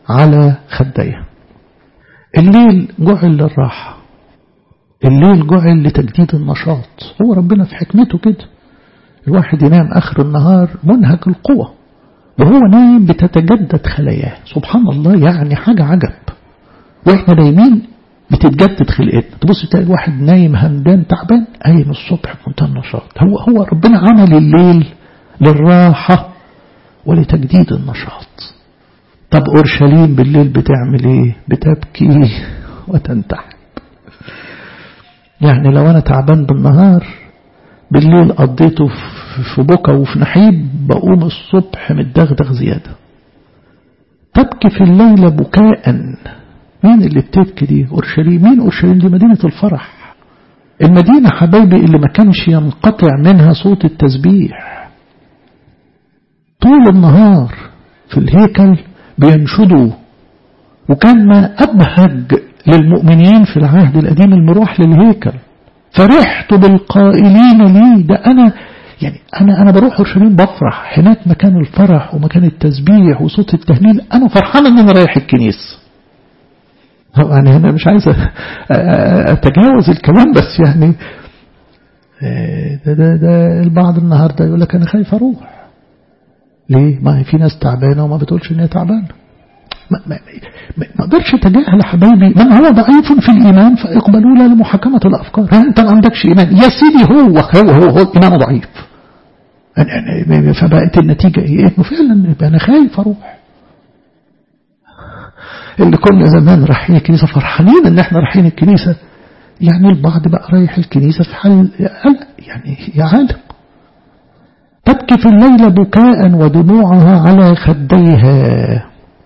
على خديها الليل جعل للراحة الليل جعل لتجديد النشاط هو ربنا في حكمته كده الواحد ينام آخر النهار منهك القوة وهو نايم بتتجدد خلاياه سبحان الله يعني حاجة عجب واحنا نايمين بتتجدد خلقتنا تبص تلاقي الواحد نايم همدان تعبان قايم الصبح بمنتهى النشاط هو هو ربنا عمل الليل للراحة ولتجديد النشاط طب أورشليم بالليل بتعمل ايه بتبكي وتنتحب يعني لو أنا تعبان بالنهار بالليل قضيته في بكى وفي نحيب بقوم الصبح متدغدغ زيادة تبكي في الليل بكاء مين اللي بتبكي دي أورشليم مين أورشليم دي مدينة الفرح المدينة حبايبي اللي ما كانش ينقطع منها صوت التسبيح طول النهار في الهيكل بينشدوا وكان ما أبهج للمؤمنين في العهد القديم المروح للهيكل فرحت بالقائلين لي ده أنا يعني أنا أنا بروح أورشليم بفرح هناك مكان الفرح ومكان التسبيح وصوت التهليل أنا فرحان إن أنا رايح الكنيسة يعني أنا مش عايز أتجاوز الكلام بس يعني ده, ده, ده البعض النهاردة يقول لك أنا خايف أروح ليه؟ ما في ناس تعبانة وما بتقولش إن هي تعبانة ما, ما, ما اقدرش اتجاهل حبايبي من هو ضعيف في الإيمان فاقبلوا له لمحاكمة الأفكار أنت ما عندكش إيمان يا سيدي هو هو هو, هو إيمانه ضعيف فبقت النتيجة إيه إنه فعلا أنا خايف أروح اللي كنا زمان رايحين الكنيسة فرحانين إن إحنا رايحين الكنيسة يعني البعض بقى رايح الكنيسة في حال قلق يعني يا عالم تبكي في الليل بكاء ودموعها على خديها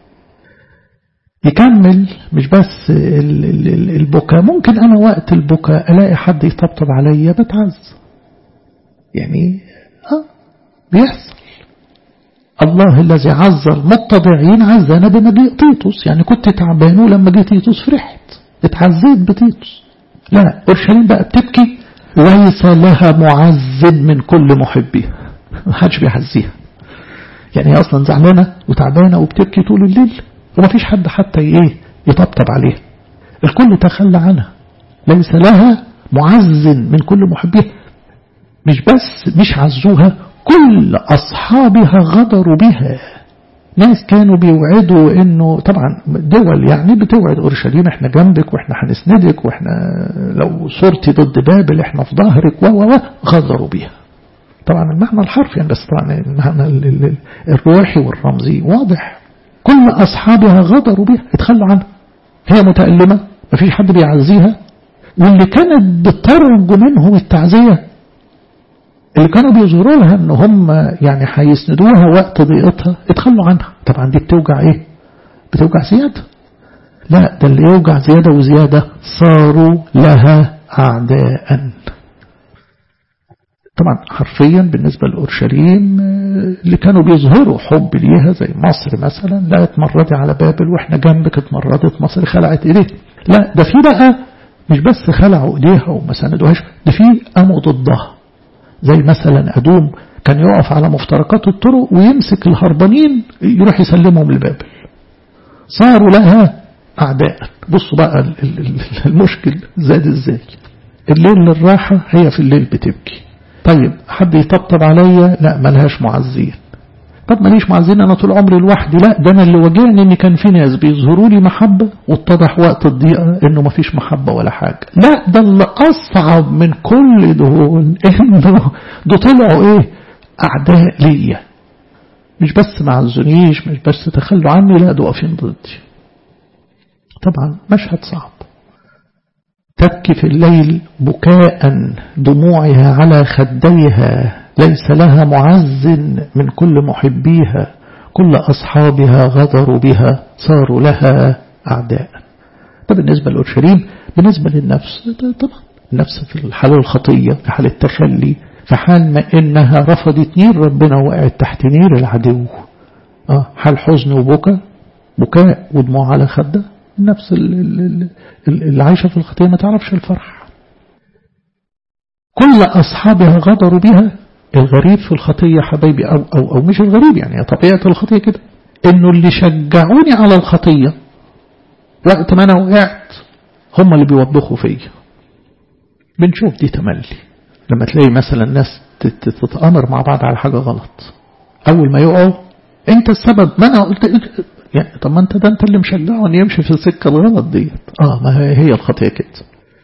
يكمل مش بس البكاء ممكن أنا وقت البكاء ألاقي حد يطبطب عليا بتعز يعني اه بيحصل الله الذي عز المتضعين عزنا بمجيء تيتوس يعني كنت تعبان ولما جه تيتوس فرحت اتعزيت بتيتوس لا أورشليم بقى بتبكي ليس لها معز من كل محبيها ما حدش بيعزيها يعني هي أصلا زعلانة وتعبانة وبتبكي طول الليل وما فيش حد حتى ايه يطبطب عليها الكل تخلى عنها ليس لها معز من كل محبيها مش بس مش عزوها كل أصحابها غدروا بها ناس كانوا بيوعدوا انه طبعا دول يعني بتوعد اورشليم احنا جنبك واحنا هنسندك واحنا لو صرتي ضد بابل احنا في ظهرك و و غدروا بيها طبعا المعنى الحرفي يعني بس طبعا المعنى الروحي والرمزي واضح كل أصحابها غدروا بها اتخلوا عنها هي متألمة مفيش حد بيعزيها واللي كانت بترجو منهم التعزية اللي كانوا بيظهروا لها ان هم يعني هيسندوها وقت ضيقتها اتخلوا عنها طبعا دي بتوجع ايه بتوجع زيادة لا ده اللي يوجع زيادة وزيادة صاروا لها أعداء طبعا حرفيا بالنسبة لأورشليم اللي كانوا بيظهروا حب ليها زي مصر مثلا لا اتمردي على بابل واحنا جنبك اتمردت مصر خلعت ايديه لا ده في بقى مش بس خلعوا ايديها وما سندوهاش ده في قاموا ضدها زي مثلا أدوم كان يقف على مفترقات الطرق ويمسك الهربانين يروح يسلمهم لبابل صاروا لها أعداء بصوا بقى المشكل زاد ازاي الليل للراحة هي في الليل بتبكي طيب حد يطبطب عليا لا ملهاش معزين طب ماليش معزين انا طول عمري لوحدي لا ده انا اللي واجهني ان كان في ناس بيظهروا لي محبة واتضح وقت الضيقة انه مفيش محبة ولا حاجة لا ده اللي اصعب من كل دول انه ده طلعوا ايه اعداء ليا مش بس ما عزونيش مش بس تخلوا عني لا ده واقفين ضدي طبعا مشهد صعب تبكي في الليل بكاء دموعها على خديها ليس لها معز من كل محبيها كل أصحابها غدروا بها صاروا لها أعداء ده بالنسبة لأورشليم بالنسبة للنفس طبعا النفس في الحال الخطية في حال التخلي في حال ما إنها رفضت نير ربنا وقعت تحت نير العدو آه حال حزن وبكاء بكاء ودموع على خده النفس اللي عايشة في الخطية ما تعرفش الفرح كل أصحابها غدروا بها الغريب في الخطية حبايبي أو, أو, أو مش الغريب يعني طبيعة الخطية كده انه اللي شجعوني على الخطية وقت ما انا وقعت هم اللي بيوبخوا فيا بنشوف دي تملي لما تلاقي مثلا ناس تتآمر مع بعض على حاجة غلط أول ما يقعوا أنت السبب ما أنا قلت يعني طب ما أنت ده أنت اللي مشجعه أن يمشي في السكة الغلط ديت آه ما هي الخطية كده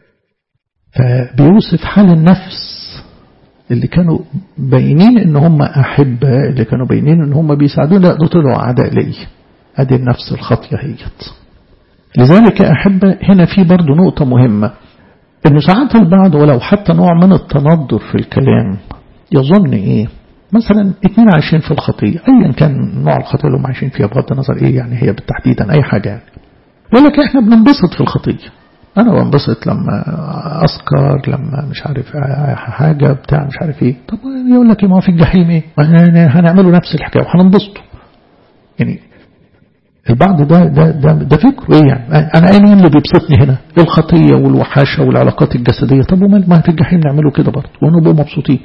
فبيوصف حال النفس اللي كانوا باينين ان هم أحبة اللي كانوا باينين ان هم بيساعدون لا دول طلعوا أعداء لي أدي النفس الخطية هيت لذلك أحبة هنا في برضو نقطة مهمة انه ساعات البعض ولو حتى نوع من التندر في الكلام يظن ايه مثلا اتنين عايشين في الخطية ايا كان نوع الخطية اللي هم عايشين فيها بغض النظر ايه يعني هي بالتحديدا اي حاجة يعني ولكن احنا بننبسط في الخطية انا بنبسط لما اسكر لما مش عارف حاجة بتاع مش عارف ايه طب يقول لك ما في الجحيم ايه هنعمله نفس الحكاية وهننبسطه يعني البعض ده ده ده, ده فكره ايه يعني انا ايه اللي بيبسطني هنا الخطيه والوحاشه والعلاقات الجسديه طب وما ما في الجحيم نعمله كده برضه ونبقى مبسوطين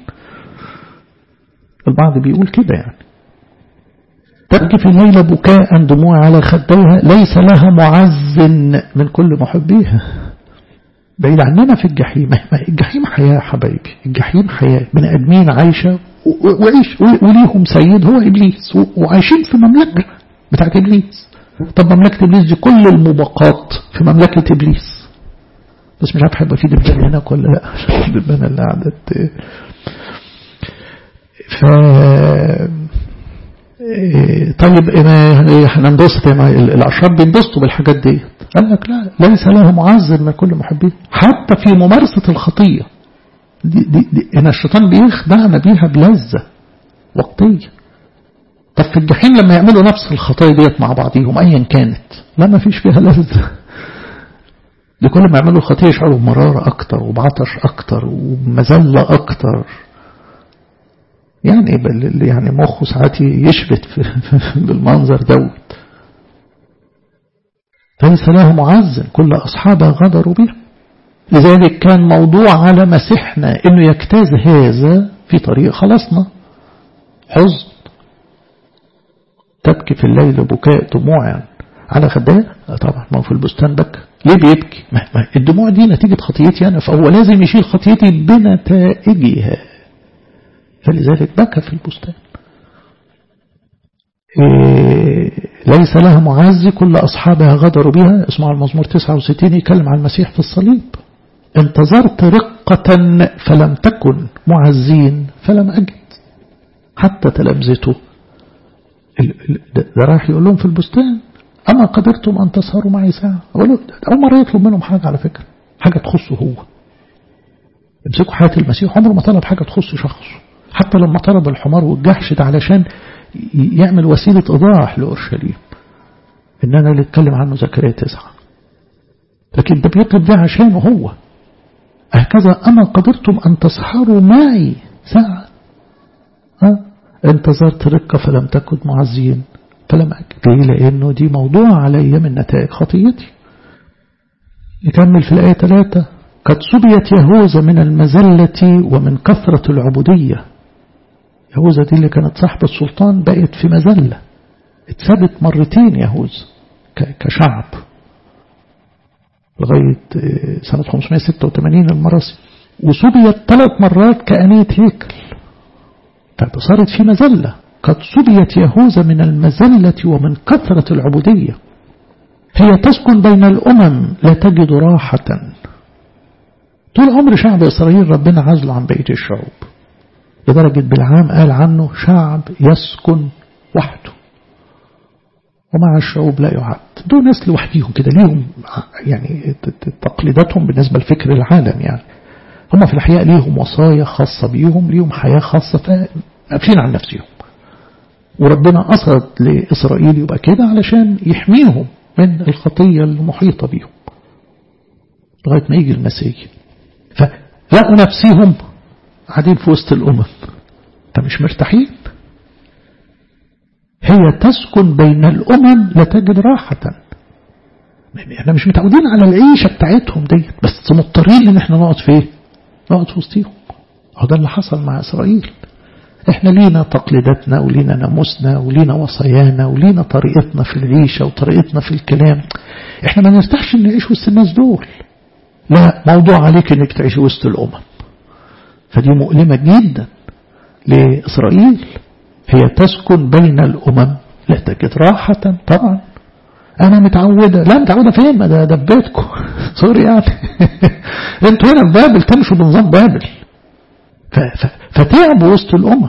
البعض بيقول كده يعني تبكي في الليل بكاء دموع على خديها ليس لها معز من كل محبيها بعيد عننا في الجحيم الجحيم حياة حبايبي الجحيم حياة بني آدمين عايشة وعيش وليهم سيد هو إبليس وعايشين في مملكة بتاعت إبليس طب مملكة إبليس دي كل المباقات في مملكة إبليس بس مش عارف هيبقى في دبان هناك ولا لا الدبان اللي قعدت ف طيب هننبسط الأشرار بينبسطوا بالحاجات دي قال لك لا ليس له معزز من كل محبين حتى في ممارسة الخطية دي دي دي هنا الشيطان بيخدعنا بيها بلذة وقتية طب في الجحيم لما يعملوا نفس الخطايا ديت مع بعضهم ايا كانت لا ما فيش فيها لذة دي كل ما يعملوا الخطية يشعروا بمرارة أكتر وبعطش أكتر ومذلة أكتر يعني بل يعني مخه ساعات يشبت بالمنظر دوت ليس له معزن كل أصحابه غدروا به لذلك كان موضوع على مسيحنا انه يجتاز هذا في طريق خلاصنا حزن تبكي في الليل بكاء دموع يعني على خدها طبعا ما هو في البستان بكى ليه بيبكي ما الدموع دي نتيجة خطيتي أنا فهو لازم يشيل خطيتي بنتائجها فلذلك بكى في البستان إيه ليس لها معز كل أصحابها غدروا بها اسمع المزمور 69 يتكلم عن المسيح في الصليب انتظرت رقة فلم تكن معزين فلم أجد حتى تلامذته ده رايح يقول لهم في البستان أما قدرتم أن تسهروا معي ساعة أقول أول مرة يطلب منهم حاجة على فكرة حاجة تخصه هو امسكوا حياة المسيح عمره ما طلب حاجة تخص شخصه حتى لما طلب الحمار والجحش ده علشان يعمل وسيلة إيضاح لأورشليم إن أنا اللي اتكلم عنه زكريا تسعة لكن ده بيطلب ده عشانه هو هكذا أما قدرتم أن تسهروا معي ساعة ها انتظرت رقة فلم تكن معزين فلم أجد ليه لأنه دي موضوع علي من نتائج خطيتي نكمل في الآية 3 قد سبيت يهوذا من المزلة ومن كثرة العبودية يهوذا دي اللي كانت صاحبة السلطان بقت في مزلة اتثبت مرتين يهوذا كشعب لغاية سنة 586 المراسي وسبيت ثلاث مرات كأنية هيكل فصارت في مزلة قد سبيت يهوذا من المزلة ومن كثرة العبودية هي تسكن بين الأمم لا تجد راحة طول عمر شعب إسرائيل ربنا عزله عن بقية الشعوب لدرجة بالعام قال عنه شعب يسكن وحده ومع الشعوب لا يعد دول ناس لوحديهم كده ليهم يعني تقليداتهم بالنسبة لفكر العالم يعني هم في الحقيقة ليهم وصايا خاصة بيهم ليهم حياة خاصة فقافلين عن نفسهم وربنا قصد لإسرائيل يبقى كده علشان يحميهم من الخطية المحيطة بيهم لغاية ما يجي المسيح فلقوا نفسهم قاعدين في وسط الأمم فمش مرتاحين هي تسكن بين الأمم لا تجد راحة احنا مش متعودين على العيشة بتاعتهم ديت بس مضطرين ان احنا نقعد فيه نقعد في وسطيهم هو ده اللي حصل مع إسرائيل احنا لينا تقليداتنا ولينا ناموسنا ولينا وصايانا ولينا طريقتنا في العيشة وطريقتنا في الكلام احنا ما نرتاحش نعيش وسط الناس دول لا موضوع عليك انك تعيش وسط الامم فدي مؤلمة جدا لإسرائيل هي تسكن بين الأمم لا تجد راحة طبعا أنا متعودة لا متعودة فين ما ده, ده في بيتكم سوري يعني انتوا هنا في بابل تمشوا بنظام بابل فتعبوا وسط الأمم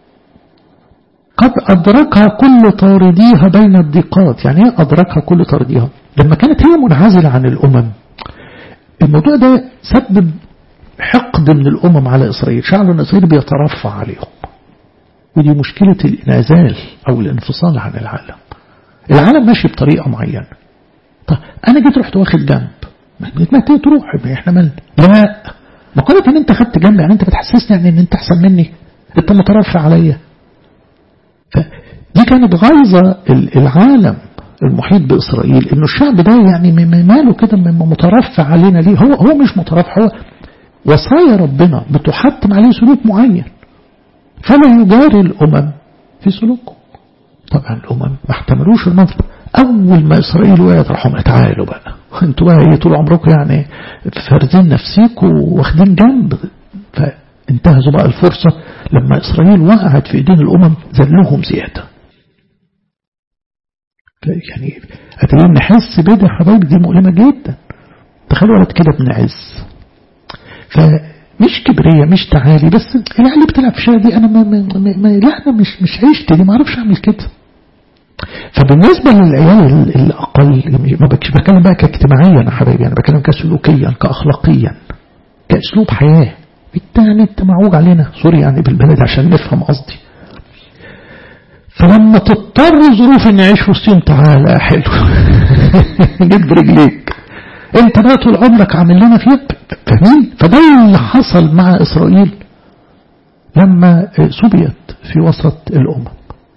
قد أدركها كل طارديها بين الضيقات يعني ايه أدركها كل طارديها لما كانت هي منعزلة عن الأمم الموضوع ده سبب حقد من الأمم على إسرائيل شعب إسرائيل بيترفع عليهم ودي مشكلة الانعزال أو الانفصال عن العالم العالم ماشي بطريقة معينة طب أنا جيت رحت واخد جنب ما تروح احنا مالنا لا ما قلت ان انت خدت جنب يعني انت بتحسسني يعني ان انت احسن مني انت مترفع عليا فدي كانت غايظة العالم المحيط بإسرائيل انه الشعب ده يعني ماله كده مترفع علينا ليه هو هو مش مترفع هو وصايا ربنا بتحتم عليه سلوك معين فلا يجاري الأمم في سلوكهم طبعا الأمم ما احتملوش المنطق أول ما إسرائيل وقعت راحوا تعالوا بقى انتوا بقى ايه طول عمركم يعني فارزين نفسيكم واخدين جنب فانتهزوا بقى الفرصة لما إسرائيل وقعت في ايدين الأمم ذلهم زيادة يعني قادرين نحس بده حبايبي دي مؤلمة جدا تخيلوا ولد كده بنعز فمش كبرية مش تعالي بس العيال اللي بتلعب في الشارع دي انا ما, ما, ما لا انا مش مش عيشتي دي ما اعرفش اعمل كده فبالنسبة للعيال الأقل ما بكش بتكلم بقى كاجتماعيا يا حبايبي أنا بتكلم كسلوكيا كأخلاقيا كأسلوب حياة بالتالي أنت معوج علينا سوري يعني بالبلد عشان نفهم قصدي فلما تضطر ظروف ان نعيش وسطهم تعالى حلو جيت برجليك انت بقى طول عمرك عامل لنا فيها فاهمين فده اللي حصل مع اسرائيل لما سبيت في وسط الامم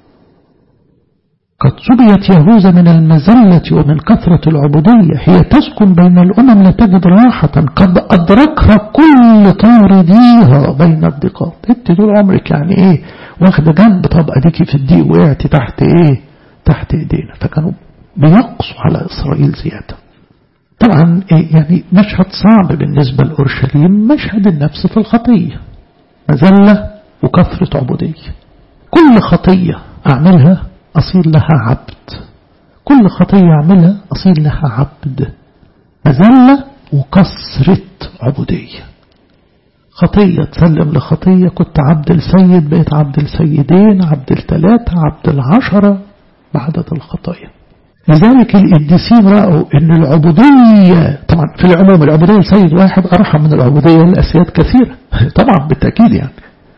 قد سبيت يهوذا من المذلة ومن كثرة العبودية هي تسكن بين الأمم لا تجد راحة قد أدركها كل طارديها بين الضيقات انت طول عمرك يعني ايه واخدة جنب طب اديكي في الضيق وقعتي تحت ايه تحت ايدينا فكانوا بيقصوا على إسرائيل زيادة طبعا إيه يعني مشهد صعب بالنسبة لأورشليم مشهد النفس في الخطية مذلة وكثرة عبودية كل خطية أعملها أصير لها عبد كل خطية أعملها أصير لها عبد مذلة وكسرة عبودية خطية تسلم لخطية كنت عبد السيد بقيت عبد السيدين عبد الثلاثة عبد العشرة بعدد الخطايا لذلك القديسين رأوا ان العبودية طبعا في العموم العبودية لسيد واحد أرحم من العبودية للأسياد كثيرة طبعا بالتأكيد يعني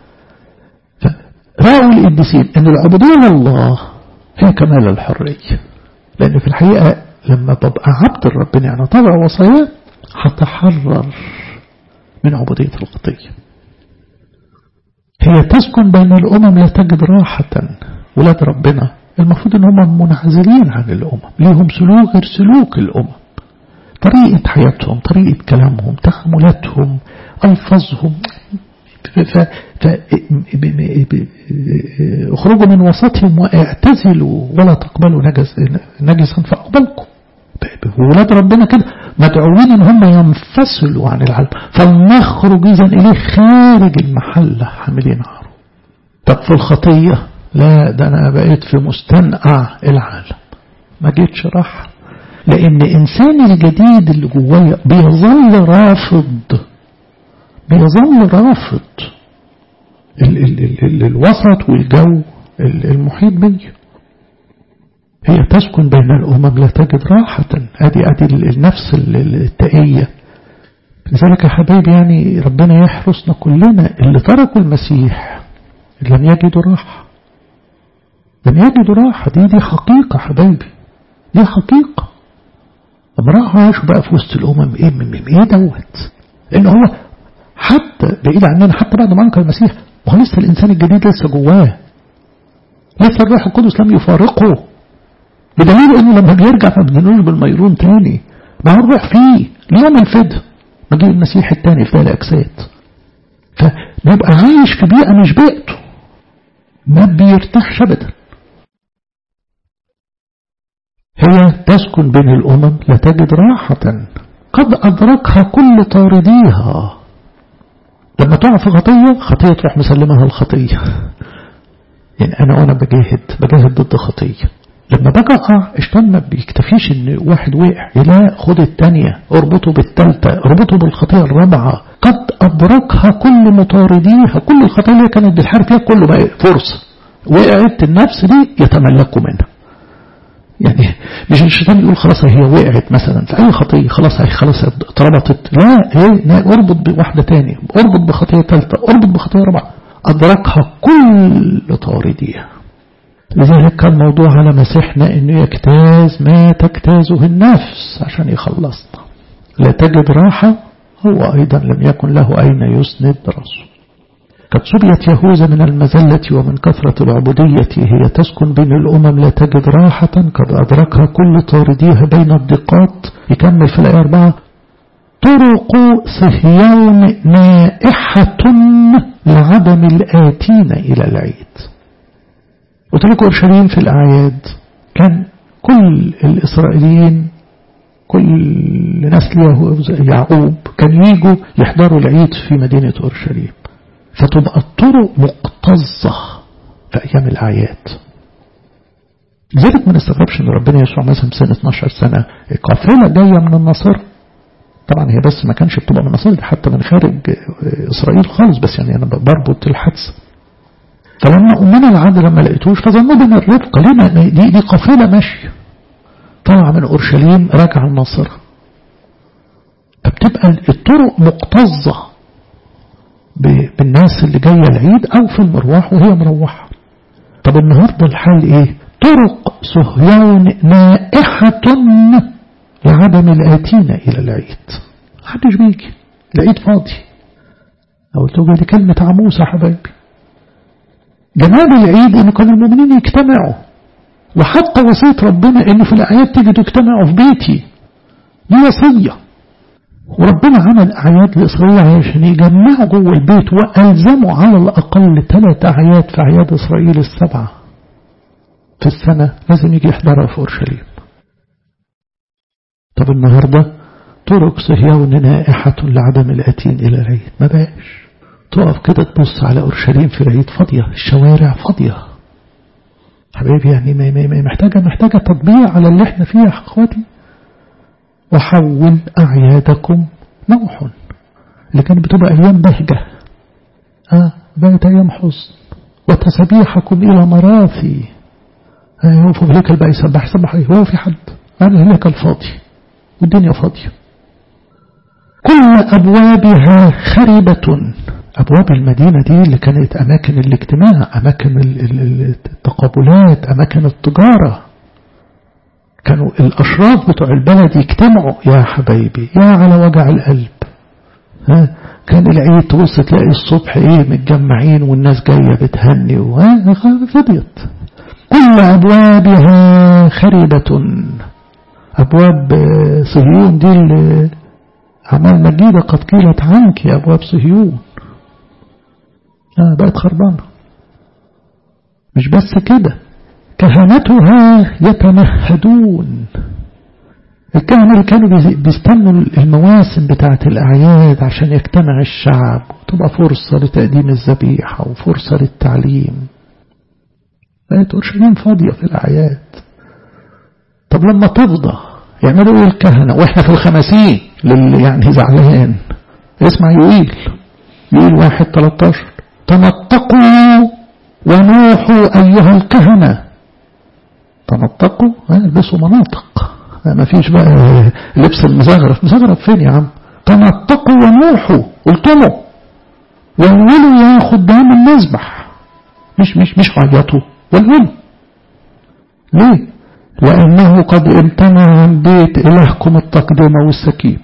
رأوا القديسين ان العبودية لله هي كمال الحرية لأن في الحقيقة لما ببقى عبد ربنا يعني طبع وصاياه هتحرر من عبودية الخطية هي تسكن بين الأمم لا تجد راحة ولاد ربنا المفروض ان هم منعزلين عن الأمم ليهم سلوك غير سلوك الأمم طريقة حياتهم طريقة كلامهم تحملاتهم ألفاظهم ف... ف... اخرجوا من وسطهم واعتزلوا ولا تقبلوا نجس نجسا فأقبلكم ولاد ربنا كده مدعوين ان هم ينفصلوا عن العالم فلنخرج اذا اليه خارج المحلة حاملين عاره طب في الخطية لا ده انا بقيت في مستنقع العالم ما جيتش راح لان انسان الجديد اللي جوايا بيظل رافض بيظل رافض ال ال ال ال الوسط والجو المحيط بي هي تسكن بين الأمم لا تجد راحة أدي أدي النفس التقية لذلك يا حبايبي يعني ربنا يحرسنا كلنا اللي تركوا المسيح لم يجدوا راحة لم يجدوا راحة دي دي حقيقة حبايبي دي حقيقة لما راحوا عاشوا بقى في وسط الأمم إيه من إيه دوت إن هو حتى بعيد عننا حتى بعد ما أنكر المسيح ما هو لسه الإنسان الجديد لسه جواه لسه الروح القدس لم يفارقه بدليل انه لما بيرجع ما بنقولوش بالميرون تاني ما هو الروح فيه اليوم الفدا مجيء المسيح التاني في الأجساد فبيبقى عايش في بيئة مش بيئته ما بيرتاحش ابدا هي تسكن بين الأمم لا تجد راحة قد أدركها كل طارديها لما تقع في خطية خطية تروح مسلمها الخطية يعني أنا وأنا بجاهد بجاهد ضد خطية لما باجي أقع الشيطان ما بيكتفيش إن واحد وقع لا خد التانية اربطه بالتالتة اربطه بالخطية الرابعة قد أدركها كل مطارديها كل الخطايا اللي كانت بتحارب فيها كله بقى فرصة وقعت النفس دي يتملكوا منها يعني مش الشيطان يقول خلاص هي وقعت مثلا في أي خطية خلاص هي خلاص اتربطت لا هي اربط بواحدة تانية اربط بخطية ثالثة اربط بخطية رابعة أدركها كل طارديها لذلك كان موضوع على مسيحنا أنه يجتاز ما تجتازه النفس عشان يخلصنا لا تجد راحة هو أيضا لم يكن له أين يسند رأسه قد سبيت يهوذا من المذلة ومن كثرة العبودية هي تسكن بين الأمم لا تجد راحة قد أدركها كل طارديها بين الضيقات يكمل في الآية أربعة طرق صهيون نائحة لعدم الآتين إلى العيد قلت لكم أورشليم في الأعياد كان كل الإسرائيليين كل نسل يعقوب كان يجوا يحضروا العيد في مدينة أورشليم فتبقى الطرق مكتظة في أيام الأعياد لذلك ما نستغربش ان ربنا يسوع مثلا سنة 12 سنة قافلة جاية من النصر طبعا هي بس ما كانش بتبقى من النصر حتى من خارج إسرائيل خالص بس يعني أنا بربط الحدث فلما أمنا العذراء ما لقيتوش فظنوا بنا الرفقة ليه دي, دي قافلة ماشية طالعة من أورشليم راجعة النصر فبتبقى الطرق مكتظة بالناس اللي جاية العيد أو في المروح وهي مروحة طب النهاردة الحال إيه طرق صهيون نائحة لعدم الآتين إلى العيد محدش بيجي العيد فاضي أو تقول دي كلمة عموسة حبايبي جمال العيد إن كانوا المؤمنين يجتمعوا وحتى وصية ربنا إنه في الأعياد تيجي تجتمعوا في بيتي دي وصية وربنا عمل أعياد لإسرائيل عشان يجمعوا جوه البيت وألزموا على الأقل ثلاث أعياد في أعياد إسرائيل السبعة في السنة لازم يجي يحضرها في أورشليم طب النهاردة طرق صهيون نائحة لعدم الأتين إلى العيد ما بقاش تقف كده تبص على أورشليم في العيد فاضية الشوارع فاضية حبيبي يعني ما محتاجة محتاجة تطبيع على اللي احنا فيه يا اخواتي وحول أعيادكم نوح اللي كانت بتبقى أيام بهجة آه بقت أيام حزن وتسبيحكم إلى مراثي آه هو في الهيكل بقى يسبح يسبح هو في حد أنا الهيكل فاضي والدنيا فاضية كل أبوابها خربة أبواب المدينة دي اللي كانت أماكن الاجتماع أماكن التقابلات أماكن التجارة كانوا الأشراف بتوع البلد يجتمعوا يا حبايبي يا على وجع القلب ها كان العيد تبص تلاقي الصبح ايه متجمعين والناس جاية بتهني وها فضيت كل أبوابها خربة أبواب صهيون دي أعمال مجيدة قد قيلت عنك يا أبواب صهيون آه بقت خربانة مش بس كده كهنتها يتمهدون الكهنة اللي كانوا بيستنوا المواسم بتاعة الأعياد عشان يجتمع الشعب وتبقى فرصة لتقديم الذبيحة وفرصة للتعليم بقت أورشليم فاضية في الأعياد طب لما تفضى يعملوا ايه الكهنة واحنا في الخمسين للي يعني زعلان اسمع يقيل يقيل واحد 13 تنطقوا ونوحوا أيها الكهنة تنطقوا البسوا مناطق ما فيش بقى لبس المزغرف مزغرف فين يا عم تنطقوا ونوحوا قلتموا وولوا يا خدام المذبح مش مش مش عيطوا والولوا ليه لأنه قد امتنع عن بيت إلهكم التقدمة والسكيب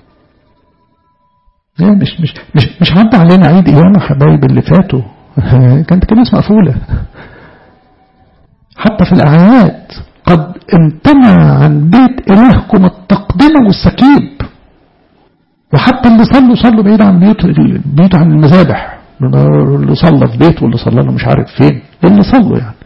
مش مش مش مش عدى علينا عيد ايام حبايب اللي فاتوا كانت كنيسة مقفولة حتى في الأعياد قد امتنع عن بيت إلهكم التقدمة والسكيب وحتى اللي صلوا صلوا بعيد عن بيوت بيوت عن المذابح اللي صلى في بيت واللي صلى له مش عارف فين اللي صلوا يعني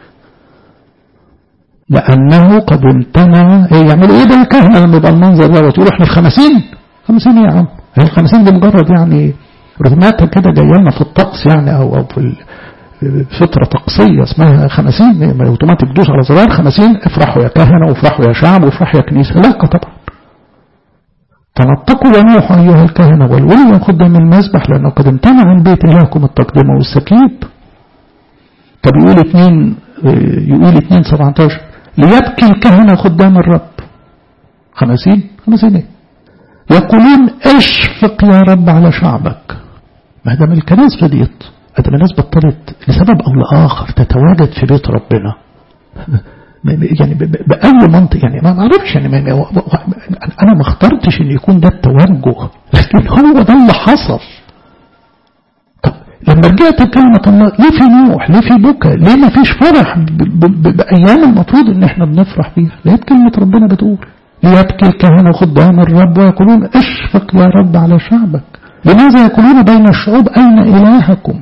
لأنه قد امتنع إيه يعملوا إيه ده الكهنة لما يبقى المنظر دوت يقولوا إحنا في خمسين خمسين إيه يا عم هي الخمسين دي مجرد يعني رتماتها كده جاية لنا في الطقس يعني أو أو في فترة طقسية اسمها خمسين اوتوماتيك دوس على زرار خمسين افرحوا يا كهنة وافرحوا يا شعب وافرحوا يا كنيسة لا طبعا تنطقوا ونوحوا أيها الكهنة والولي خدام المسبح لأنه قد امتنع عن بيت إلهكم التقدمة والسكيب طب يقول اتنين يقول اتنين سبعتاشر ليبكي الكهنة خدام الرب خمسين خمسين ايه يقولون اشفق يا رب على شعبك ما دام الكنيسة ديت ادام الناس بطلت لسبب او لاخر تتواجد في بيت ربنا يعني بأي منطق يعني ما اعرفش يعني ما انا ما اخترتش ان يكون ده التوجه لكن هو ده اللي حصل طب لما رجعت كلمة الله ليه في نوح ليه في بكى ليه ما فيش فرح بأيام المفروض ان احنا بنفرح فيها ليه كلمة ربنا بتقول ليبكي الكهنة خدام الرب ويقولون اشفق يا رب على شعبك لماذا يقولون بين الشعوب أين إلهكم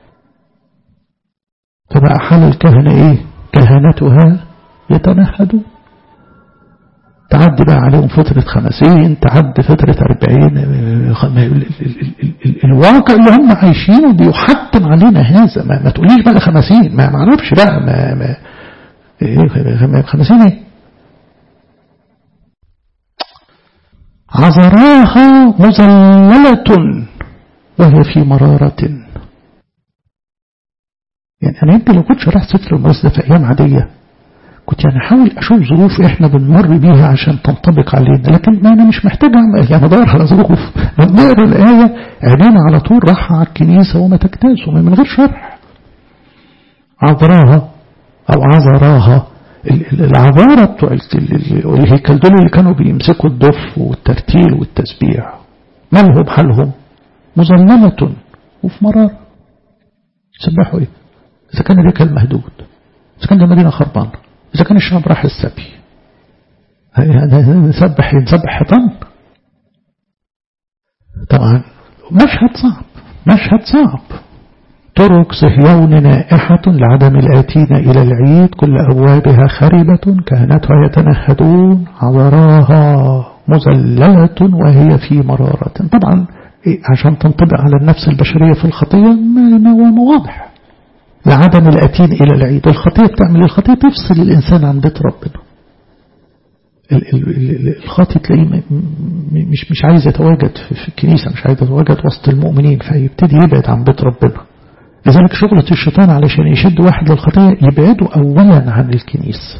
فبقى حال الكهنة إيه كهنتها يتنهدون تعدي بقى عليهم فترة خمسين تعدي فترة أربعين الواقع اللي هم عايشينه بيحتم علينا هذا ما, ما تقوليش بقى خمسين ما معرفش بقى ما, ما إيه خمسين ايه عذراها مذللة وهي في مرارة يعني أنا يمكن لو كنت شرحت سفر المرس ده في أيام عادية كنت يعني أحاول أشوف ظروف إحنا بنمر بيها عشان تنطبق علينا لكن ما أنا مش محتاج أعمل يعني أدور على ظروف لما نقرا الآية عينينا على طول راح على الكنيسة وما تجتازوا من غير شرح عذراها أو عذراها العذارة بتوع الهيكل دول اللي كانوا بيمسكوا الدف والترتيل والتسبيح مالهم حالهم مظلمة وفي مرار سبحوا ايه إذا كان الهيكل مهدود إذا كان المدينة خربانة إذا كان الشعب راح السبي نسبح نسبح حيطان طبعا مشهد صعب مشهد صعب طرق صهيون نائحة لعدم الآتين إلى العيد كل أبوابها خربة كهنتها يتنهدون عذراها مزللة وهي في مرارة طبعا عشان تنطبق على النفس البشرية في الخطية ما هو واضح لعدم الآتين إلى العيد الخطية بتعمل الخطية تفصل الإنسان عن بيت ربنا الخاطي تلاقيه مش مش عايز يتواجد في الكنيسة مش عايز يتواجد وسط المؤمنين فيبتدي يبعد عن بيت ربنا لذلك شغلة الشيطان علشان يشد واحد للخطية يبعده أولا عن الكنيسة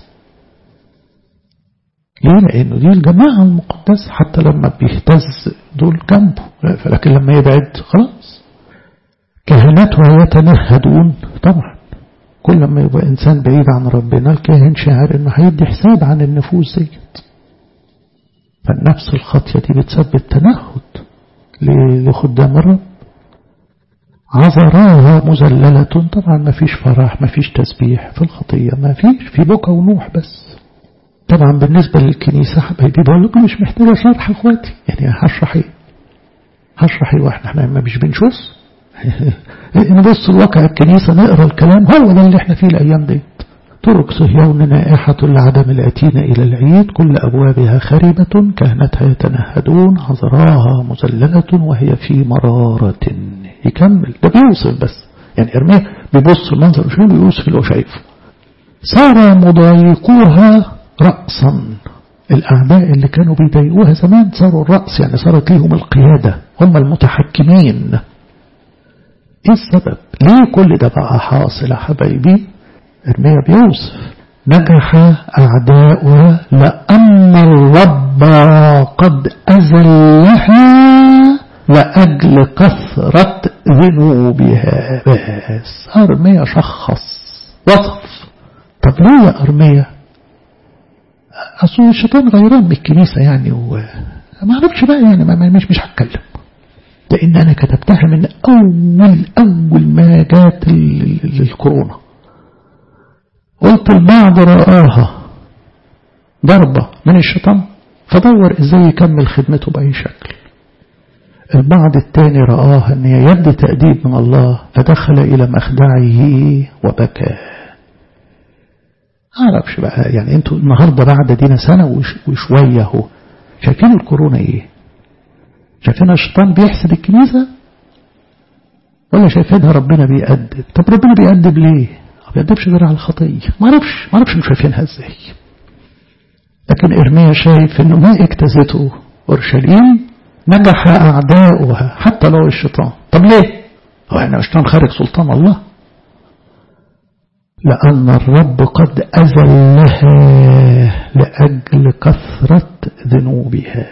ليه لأنه دي الجماعة المقدسة حتى لما بيهتز دول جنبه فلكن لما يبعد خلاص كهنتها يتنهدون طبعا كل ما يبقى إنسان بعيد عن ربنا الكاهن شاعر إنه هيدي حساب عن النفوس ديت فالنفس الخاطية دي بتسبب تنهد لخدام الرب عذراها مزللة طبعا ما فيش فرح ما فيش تسبيح في الخطية ما فيش في بكى ونوح بس طبعا بالنسبة للكنيسة حبايبي بقول لكم مش محتاجة شرح اخواتي يعني هشرح ايه هشرح ايه واحنا احنا ما مش بنشوف نبص الواقع الكنيسة نقرا الكلام هو ده اللي احنا فيه الايام دي طرق صهيون نائحة لعدم الآتين إلى العيد كل أبوابها خربة كهنتها يتنهدون عذراها مزللة وهي في مرارة يكمل ده بيوصف بس يعني ارميه بيبص المنظر شو بيوصف اللي هو شايفه صار مضايقوها رأسا الأعداء اللي كانوا بيضايقوها زمان صاروا الرأس يعني صارت ليهم القيادة هم المتحكمين ايه السبب ليه كل ده بقى حاصل يا حبايبي ارميا بيوصف نجح أعداؤها لأن الرب قد أزلها لأجل كثرة ذنوبها بس أرميا شخص وصف طب ليه يا أرميا أصل الشيطان غيران من الكنيسة يعني وما أعرفش بقى يعني ما مش مش هتكلم لأن أنا كتبتها من أول أول ما جات الكورونا قلت البعض رآها ضربة من الشيطان فدور ازاي يكمل خدمته بأي شكل البعض الثاني رآها أن يد تأديب من الله فدخل إلى مخدعه وبكى أعرفش بقى يعني أنتوا النهاردة بعد دينا سنة وشوية اهو شايفين الكورونا إيه شايفين الشيطان بيحسد الكنيسة ولا شايفينها ربنا بيأدب طب ربنا بيأدب ليه ما بيأدبش غير على الخطية ما اعرفش ما اعرفش شايفينها ازاي لكن إرميا شايف انه ما اجتازته أورشليم نجح أعداؤها حتى لو الشيطان طب ليه هو يعني الشيطان خارج سلطان الله لأن الرب قد أذلها لأجل كثرة ذنوبها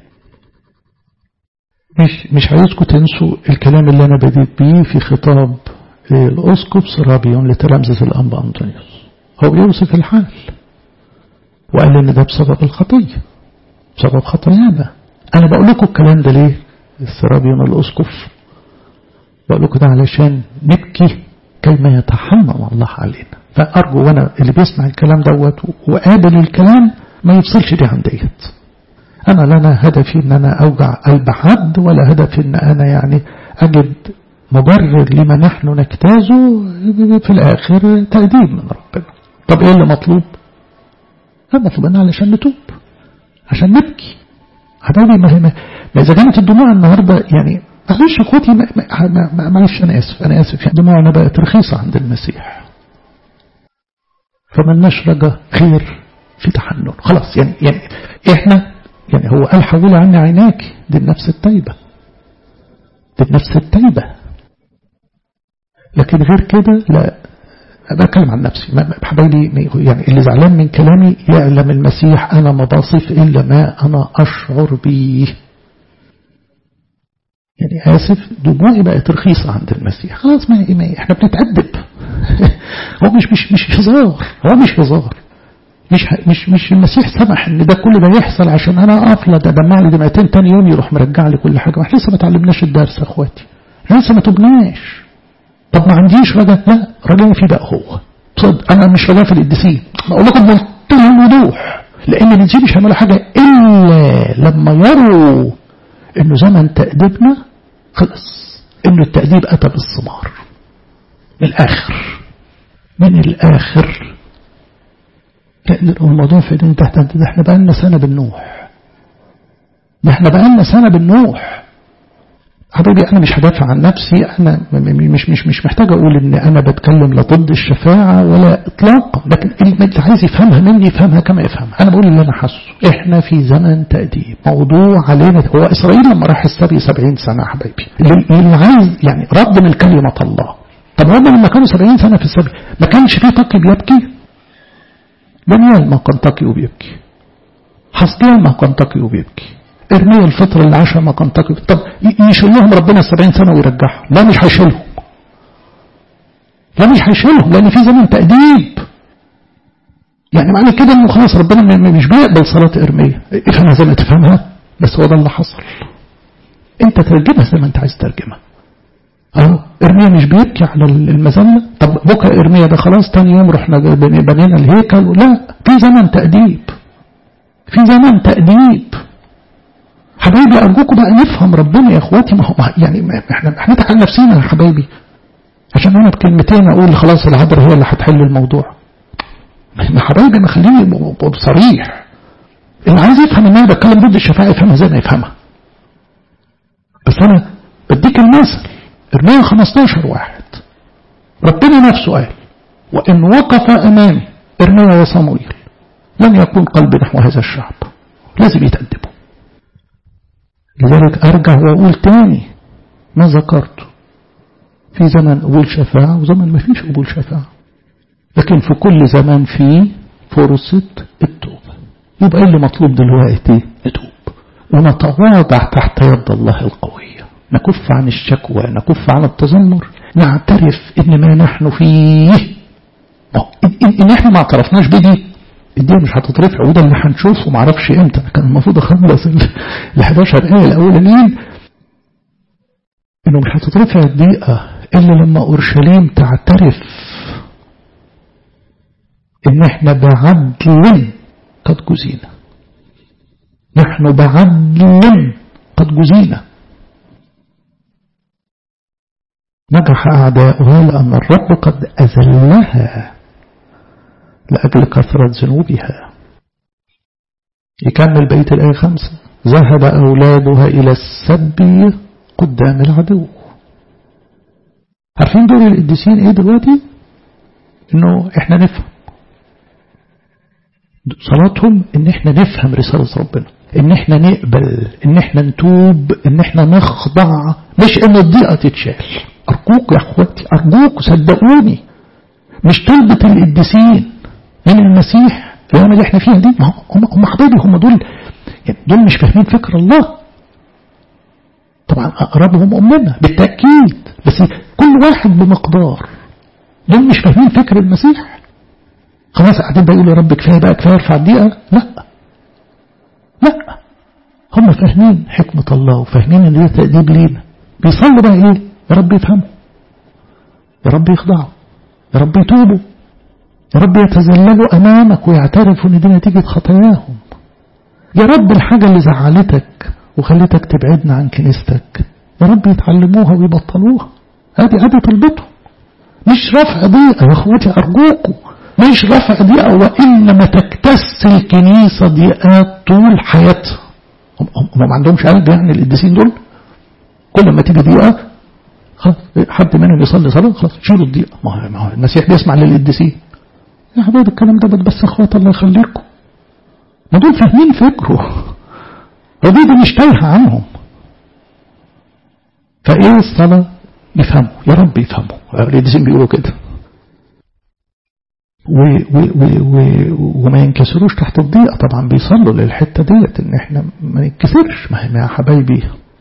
مش مش عايزكم تنسوا الكلام اللي أنا بديت بيه في خطاب الأسقف سرابيون لتلامذة الأنبا أنطونيوس هو بيوصف الحال وقال إن ده بسبب الخطية بسبب خطايانا أنا بقول لكم الكلام ده ليه السرابيون الأسقف بقول لكم ده علشان نبكي كيما يتحمم الله علينا فأرجو وأنا اللي بيسمع الكلام دوت وقابل الكلام ما يفصلش دي عن ديت أنا لنا هدفي إن أنا أوجع قلب حد ولا هدفي إن أنا يعني أجد مبرر لما نحن نجتازه في الآخر تأديب من ربنا طب إيه اللي مطلوب؟ المطلوب أن علشان نتوب عشان نبكي حبايبي ما, ما, ما إذا كانت الدموع النهاردة يعني معلش اخوتي معلش انا اسف انا اسف يعني دموعنا بقت رخيصه عند المسيح فملناش رجا خير في تحنن خلاص يعني يعني احنا يعني هو قال حول عني عيناك دي النفس الطيبه دي النفس الطيبه لكن غير كده لا بتكلم عن نفسي حبايبي يعني اللي زعلان من كلامي يعلم المسيح انا ما بصف الا ما انا اشعر بيه يعني آسف دموعي بقت رخيصة عند المسيح خلاص ما, ما احنا بنتأدب هو مش مش مش هزار هو مش هزار مش مش مش المسيح سمح ان ده كل ده يحصل عشان انا افلى ده دمع لي دمعتين تاني يوم يروح مرجع لي كل حاجه احنا لسه ما اتعلمناش الدرس يا اخواتي احنا لسه ما تبناش طب ما عنديش رجاء لا رجاء في بقى هو صد انا مش رجاء في القديسين بقول لكم بمنتهى الوضوح لان الانجيل مش هيعملوا حاجه الا لما يروا انه زمن تأديبنا خلص انه التأديب اتى بالثمار من الاخر من الاخر لان الموضوع في دين تحت ده احنا بقالنا سنة بالنوح ده احنا بقالنا سنة بالنوح حبيبي انا مش هدافع عن نفسي انا مش مش مش محتاج اقول ان انا بتكلم لا ضد الشفاعه ولا اطلاقا لكن اللي عايز يفهمها مني يفهمها كما يفهمها انا بقول اللي انا حاسه احنا في زمن تاديب موضوع علينا هو اسرائيل لما راح السبي 70 سنه يا حبايبي اللي عايز يعني رد من كلمه الله طب هم لما كانوا 70 سنه في السبي ما كانش في تقي بيبكي دانيال ما كان تقي وبيبكي حسقيال ما كان تقي وبيبكي ارميا الفترة اللي عاشها ما كان تقي طب يشيلهم ربنا السبعين سنة ويرجعهم لا مش هيشيلهم لا مش هيشيلهم لأن في زمن تأديب يعني معنى كده انه خلاص ربنا مش بيقبل صلاة ارميا افهمها زي ما تفهمها بس هو ده اللي حصل انت ترجمها زي ما انت عايز ترجمها اهو ارميا مش بيبكي على المذلة طب بكى ارميا ده خلاص تاني يوم رحنا بنينا الهيكل لا في زمن تأديب في زمن تأديب حبايبي أرجوكم بقى نفهم ربنا يا اخواتي ما هو يعني ما احنا احنا على نفسينا يا حبايبي عشان انا بكلمتين اقول خلاص العذراء هي اللي هتحل الموضوع ما حبايبي ما خليني صريح اللي عايز يفهم ان انا بتكلم ضد الشفاعه يفهمها زي ما يفهمها بس انا بديك المثل ارميا 15 واحد ربنا نفسه قال وان وقف امامي ارميا وصمويل لن يكون قلبي نحو هذا الشعب لازم يتأدبوا لذلك أرجع وأقول تاني ما ذكرته في زمن قبول شفاعة وزمن ما فيش قبول شفاعة لكن في كل زمان في فرصة التوبة يبقى اللي مطلوب دلوقتي نتوب ونتواضع تحت يد الله القوية نكف عن الشكوى نكف عن التذمر نعترف ان ما نحن فيه ان احنا ما اعترفناش بدي الدنيا مش هتترفع وده اللي هنشوفه معرفش امتى كان المفروض اخلص ال 11 ايه الاولانيين انه مش هتترفع الدقيقه الا لما اورشليم تعترف ان احنا بعدل قد جزينا نحن بعدل قد جزينا نجح أعداؤها لأن الرب قد أذلها لأجل كثرة ذنوبها يكمل بيت الآية خمسة ذهب أولادها إلى السبي قدام العدو عارفين دور القديسين ايه دلوقتي انه احنا نفهم صلاتهم ان احنا نفهم رسالة ربنا ان احنا نقبل ان احنا نتوب ان احنا نخضع مش ان الضيقة تتشال ارجوك يا اخواتي ارجوك صدقوني مش طلبة القديسين من المسيح الايام اللي احنا فيها دي ما هم هم حبايبي هم دول يعني دول مش فاهمين فكر الله طبعا اقربهم امنا بالتاكيد بس كل واحد بمقدار دول مش فاهمين فكر المسيح خلاص قاعدين بقى يقولوا يا رب كفايه بقى كفايه ارفع الدقيقه لا لا هم فاهمين حكمة الله وفاهمين ان ده تأديب لينا بيصلوا بقى ايه يا رب يفهموا يا رب يخضعوا يا رب يتوبوا يا رب يتذللوا امامك ويعترفوا ان دي نتيجة خطاياهم يا رب الحاجة اللي زعلتك وخلتك تبعدنا عن كنيستك يا رب يتعلموها ويبطلوها ادي ادي طلبتهم مش رفع ضيقة يا اخواتي ارجوكم مش رفع ضيقة وانما تكتس الكنيسة ضيقات طول حياتها هم, هم ما عندهمش قلب يعني القديسين دول كل ما تيجي ضيقة خلاص حد منهم يصلي صلاة خلاص شيلوا الضيقة ما هو المسيح بيسمع للقديسين يا حبايبي الكلام ده بس اخوات الله يخليكم ما دول فاهمين فكره ودي دي مش تايهة عنهم فايه الصلاة يفهموا يا رب يفهموا القديسين بيقولوا كده و و و و وما ينكسروش تحت الضيقة طبعا بيصلوا للحتة ديت ان احنا ما نتكسرش ما هي يا حبايبي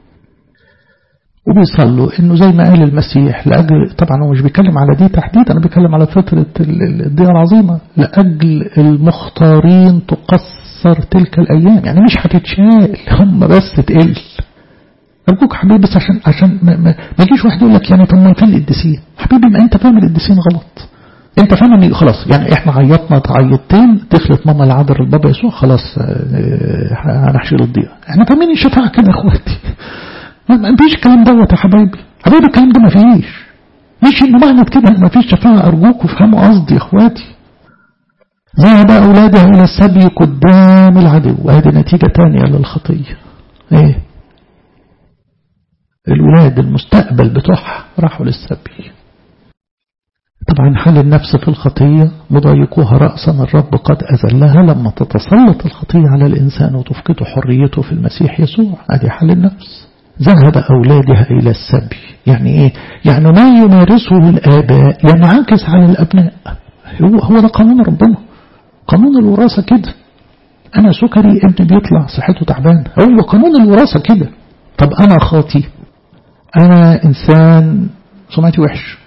وبيصلوا انه زي ما قال المسيح لاجل طبعا هو مش بيتكلم على دي تحديدا انا بيتكلم على فترة الضيقة العظيمة لاجل المختارين تقصر تلك الايام يعني مش هتتشال هم بس تقل أرجوك حبيبي بس عشان عشان ما, ما, ما يجيش واحد يقول لك يعني طب ما فين القديسين حبيبي ما أنت فاهم القديسين غلط أنت فاهم إن خلاص يعني إحنا عيطنا تعيطتين دخلت ماما العذر البابا يسوع خلاص هنحشي الضيقة إحنا فاهمين الشفاعة كده يا إخواتي ما فيش الكلام دوت يا حبايبي حبايبي الكلام ده ما فيش مش إنه معنى كده ما فيش شفاعة أرجوكوا فهموا قصدي يا إخواتي ذهب أولادها إلى السبي قدام العدو وهذه نتيجة ثانية للخطية إيه الولاد المستقبل بتوعها راحوا للسبي طبعا حال النفس في الخطية مضايقوها رأسا الرب قد أذلها لما تتسلط الخطية على الإنسان وتفقده حريته في المسيح يسوع هذه حال النفس ذهب أولادها إلى السبي يعني إيه يعني ما يمارسه الآباء ينعكس على الأبناء هو, هو ده قانون ربنا قانون الوراثة كده أنا سكري ابني بيطلع صحته تعبان هو قانون الوراثة كده طب أنا خاطي أنا إنسان سمعتي وحش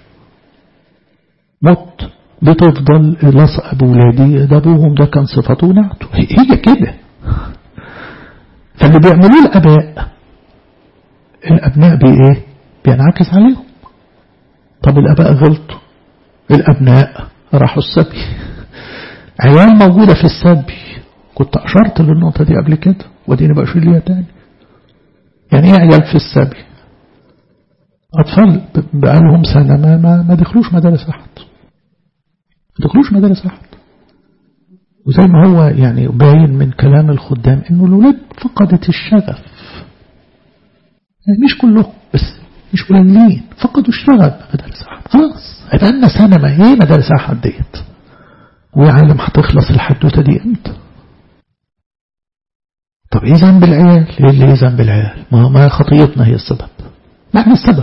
مت بتفضل لصق بولادي ده أبوهم ده كان صفته ونعته هي كده فاللي بيعملوه الأباء الأبناء بإيه بينعكس عليهم طب الأباء غلطوا الأبناء راحوا السبي عيال موجودة في السبي كنت أشرت للنقطة دي قبل كده وديني بأشير ليها تاني يعني ايه عيال في السبي أطفال بقالهم سنة ما, ما, ما دخلوش مدارس أحد ما دخلوش مدارس أحد وزي ما هو يعني باين من كلام الخدام إنه الأولاد فقدت الشغف يعني مش كلهم بس مش قليلين فقدوا الشغف مدارس أحد خلاص هيبقى لنا سنة ما هي مدارس أحد ديت ويعلم هتخلص الحدوتة دي امتى طب ايه ذنب العيال ايه اللي ايه ذنب العيال ما ما خطيتنا هي السبب معنى السبب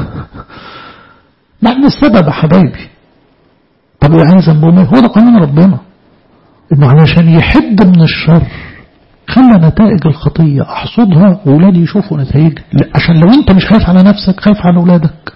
معنى السبب يا حبايبي طب يعني ذنبهم ايه هو ده قانون ربنا انه علشان يحد من الشر خلى نتائج الخطية احصدها واولادي يشوفوا نتائج عشان لو انت مش خايف على نفسك خايف على اولادك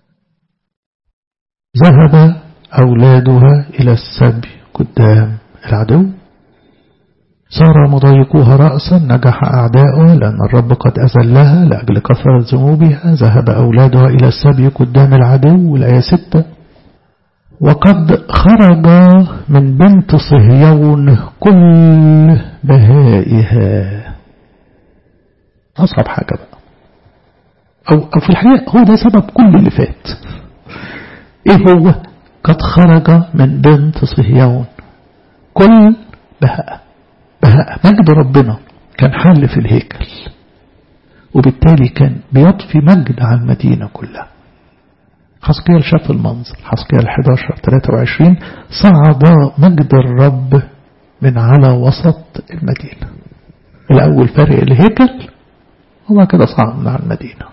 ذهب اولادها الى السبي قدام العدو صار مضايقوها رأسا نجح أعداؤها لأن الرب قد أذلها لأجل كثرة ذنوبها ذهب أولادها إلى السبي قدام العدو الآية ستة وقد خرج من بنت صهيون كل بهائها أصعب حاجة بقى أو, أو في الحقيقة هو ده سبب كل اللي فات إيه هو قد خرج من بنت صهيون كل بهاء بهاء مجد ربنا كان حل في الهيكل وبالتالي كان بيطفي مجد على المدينة كلها حسقيال شاف المنظر حسقيال 11 23 صعد مجد الرب من على وسط المدينة الأول فرق الهيكل هو كده صعد من على المدينة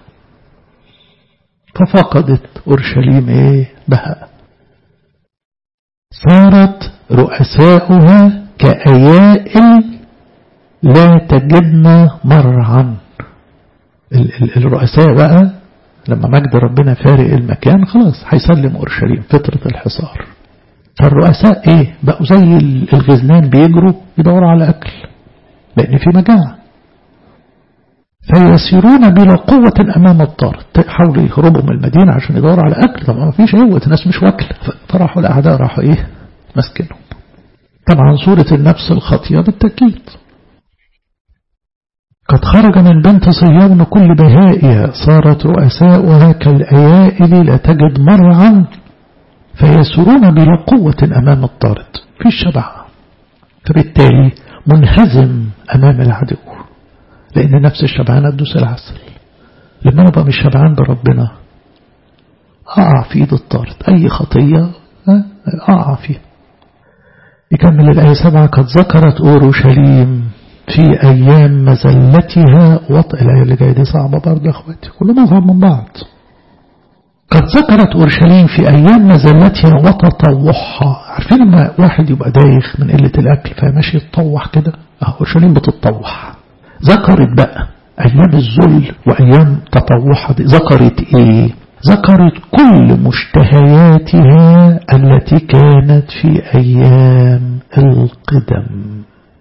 ففقدت أورشليم إيه بهاء صارت رؤساؤها كأيائل لا تجدن مرعا الرؤساء بقى لما مجد ربنا فارق المكان خلاص هيسلم أورشليم فترة الحصار فالرؤساء ايه بقوا زي الغزلان بيجروا يدوروا على أكل لأن في مجاعة فيسيرون بلا قوة أمام الطارد حاولوا يهربوا من المدينة عشان يدوروا على أكل طبعا ما فيش قوة الناس مش واكلة فراحوا الأعداء راحوا إيه مسكنهم طبعا صورة النفس الخاطئة بالتأكيد قد خرج من بنت صهيون كل بهائها صارت رؤساؤها كالأيائل لا تجد مرعا فيسرون بلا قوة أمام الطارد في الشبع فبالتالي منهزم أمام العدو لأن نفس الشبعانة تدوس العسل لما نبقى مش شبعان بربنا أقع في إيد الطارد أي خطية أقع فيها يكمل الآية سبعة قد ذكرت أورشليم في أيام مزلتها وطئ الآية اللي جاية دي صعبة برضه يا أخواتي كلهم أصعب من بعض قد ذكرت أورشليم في أيام مزلتها وتطوحها عارفين لما واحد يبقى دايخ من قلة الأكل فماشي يتطوح كده أورشليم بتتطوح ذكرت بقى أيام الذل وأيام تطوحها دي ذكرت إيه ذكرت كل مشتهياتها التي كانت في أيام القدم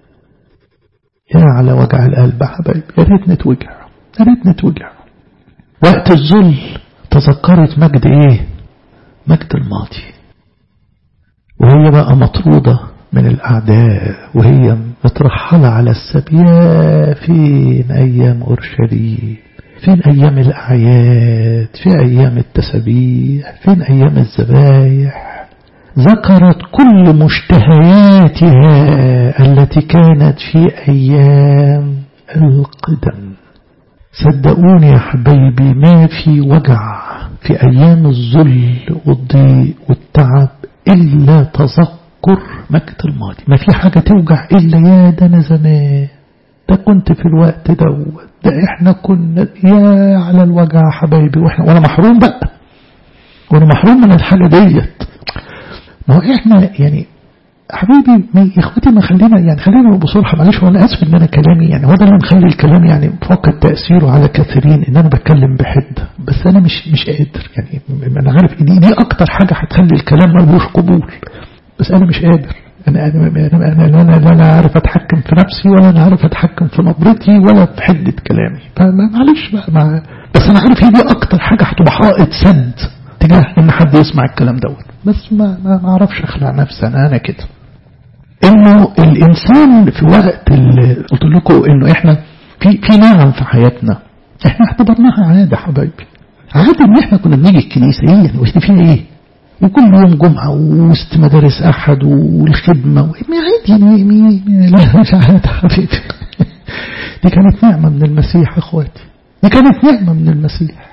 يا على وجع القلب حبايبي يا ريت نتوجع يا ريت نتوجع وقت الذل تذكرت مجد ايه مجد الماضي وهي بقى مطرودة من الأعداء وهي مترحلة على السبيا فين أيام أورشليم فين أيام الأعياد فين أيام التسابيح فين أيام الذبايح ذكرت كل مشتهياتها التي كانت في أيام القدم صدقوني يا حبايبي ما في وجع في أيام الذل والضيق والتعب إلا تذكر مجد الماضي ما في حاجة توجع إلا يا ده أنا زمان ده كنت في الوقت دوت ده احنا كنا يا على الوجع حبايبي واحنا وانا محروم بقى وانا محروم من الحاجة ديت ما هو احنا يعني حبيبي ما اخوتي ما خلينا يعني خلينا بصراحة معلش وانا اسف ان انا كلامي يعني هو ده اللي مخلي الكلام يعني فاقد تأثيره على كثيرين ان انا بتكلم بحدة بس انا مش مش قادر يعني انا عارف دي دي اكتر حاجة هتخلي الكلام ملوش قبول بس انا مش قادر أنا أنا أنا أنا أنا لا أنا عارف أتحكم في نفسي ولا أنا عارف أتحكم في نبرتي ولا في حدة كلامي فمعلش بقى مع بس أنا عارف هي دي أكتر حاجة هتبقى حائط سد تجاه إن حد يسمع الكلام دوت بس ما ما ما أعرفش أخلع نفسي أنا أنا كده إنه الإنسان في وقت اللي قلت لكم إنه إحنا في في نعم في حياتنا إحنا اعتبرناها عادة حبايبي عادة إن إحنا كنا بنيجي الكنيسة إيه يعني وإحنا فيها إيه وكل يوم جمعة ووسط مدارس أحد والخدمة عادي لا مش عادة حبيبي دي كانت نعمة من المسيح اخواتي دي كانت نعمة من المسيح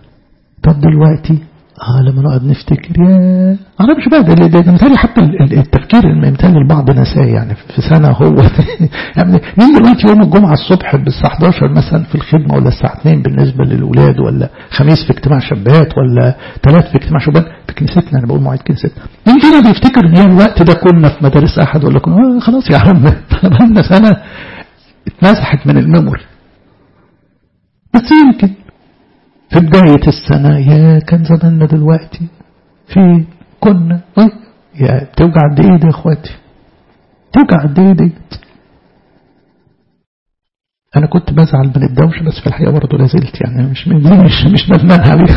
طب دلوقتي اه لما نقعد نفتكر يا انا مش بقى ده, ده مثالي حتى التفكير مثال البعض نساه يعني في سنة هو يعني مين دلوقتي يوم الجمعة الصبح بالساعة 11 مثلا في الخدمة ولا الساعة 2 بالنسبة للأولاد ولا خميس في اجتماع شابات ولا ثلاث في اجتماع شباب في كنيستنا انا بقول مواعيد كنيستنا مين فينا بيفتكر ان الوقت ده كنا في مدارس احد ولا كنا آه خلاص يا عم بقالنا سنة اتمسحت من الميموري بس يمكن في بداية السنة يا كان زماننا دلوقتي في كنا يا بتوجع قد ايه دي يا اخواتي توجع قد ايه ديت انا كنت بزعل من الدوشة بس في الحقيقة برضه لازلت يعني مش مش مش ندمان عليها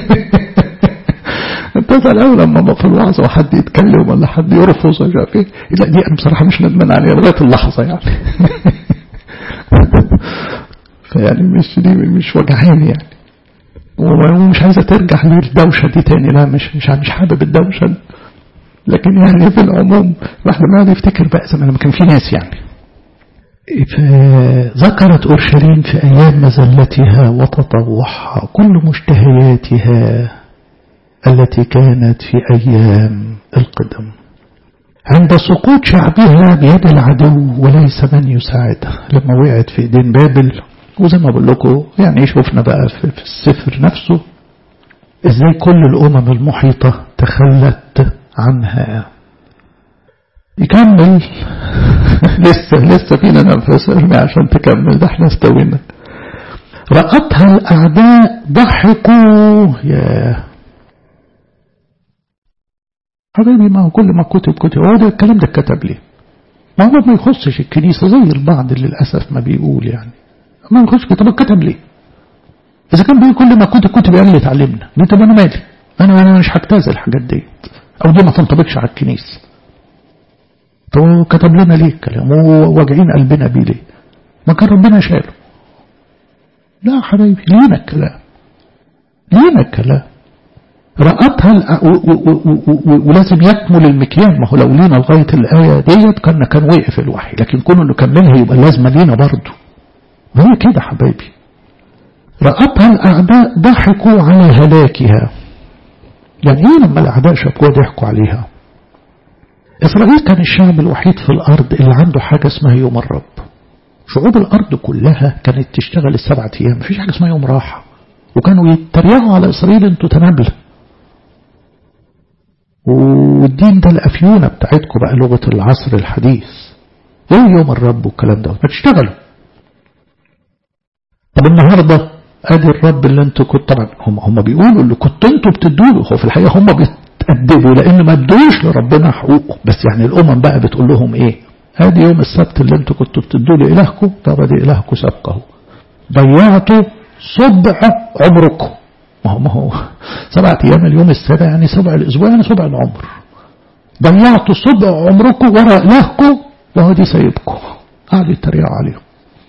بزعل قوي لما في الوعظة وحد يتكلم ولا حد يرفض ولا ايه لا دي انا بصراحة مش ندمان عليها لغاية اللحظة يعني فيعني مش دي مش وجعاني يعني ومش عايزة ترجع للدوشة دي تاني لا مش مش مش حابب الدوشة دي. لكن يعني في العموم الواحد ما يقعد يفتكر بقى زمان لما كان في ناس يعني ذكرت أورشليم في أيام مزلتها وتطوعها كل مشتهياتها التي كانت في أيام القدم عند سقوط شعبها بيد العدو وليس من يساعدها لما وقعت في ايدين بابل وزي ما بقول لكم يعني شفنا بقى في السفر نفسه ازاي كل الامم المحيطة تخلت عنها يكمل لسه لسه فينا نفس ارمي عشان تكمل ده احنا استوينا رأتها الأعداء ضحكوا يا حبيبي ما هو كل ما كتب كتب هو ده الكلام ده اتكتب ليه ما هو ما يخصش الكنيسة زي البعض للأسف ما بيقول يعني ما يخصش طب اتكتب ليه إذا كان بيقول كل ما كتب كتب يعني اللي اتعلمنا طب أنا مالي أنا أنا مش هجتاز الحاجات دي أو دي ما تنطبقش على الكنيسة طب كتب لنا ليه الكلام وواجعين قلبنا بيه ليه ما كان ربنا شاله لا حبايبي لينا الكلام لينا الكلام رأتها ولازم يكمل المكيال ما هو لو لينا لغاية الآية ديت كان كان وقف الوحي لكن كونه نكملها يبقى لازم لينا برضه وهي كده حبايبي رأتها الأعداء ضحكوا على هلاكها يعني ايه لما الأعداء شافوها ضحكوا عليها إسرائيل كان الشعب الوحيد في الأرض اللي عنده حاجة اسمها يوم الرب شعوب الأرض كلها كانت تشتغل السبعة أيام مفيش حاجة اسمها يوم راحة وكانوا يتريقوا على إسرائيل انتوا تنابلة والدين ده الأفيونة بتاعتكم بقى لغة العصر الحديث ايه يوم الرب والكلام ده ما تشتغلوا طب النهاردة ادي الرب اللي انتوا كنت طبعا هم هم بيقولوا اللي كنت انتوا بتدوا له هو في الحقيقة هم بيتأدبوا لان ما ادوش لربنا حقوقه بس يعني الامم بقى بتقول لهم ايه ادي يوم السبت اللي انتوا كنتوا بتدوا لإلهكم طب ادي إلهكم سبقه ضيعتوا صبع عمركم ما هو ما هو سبعة أيام اليوم السابع يعني سبع الأسبوع يعني سبع العمر ضيعتوا صبع عمركم وراء إلهكم وهو دي سايبكم قعدوا يتريقوا عليهم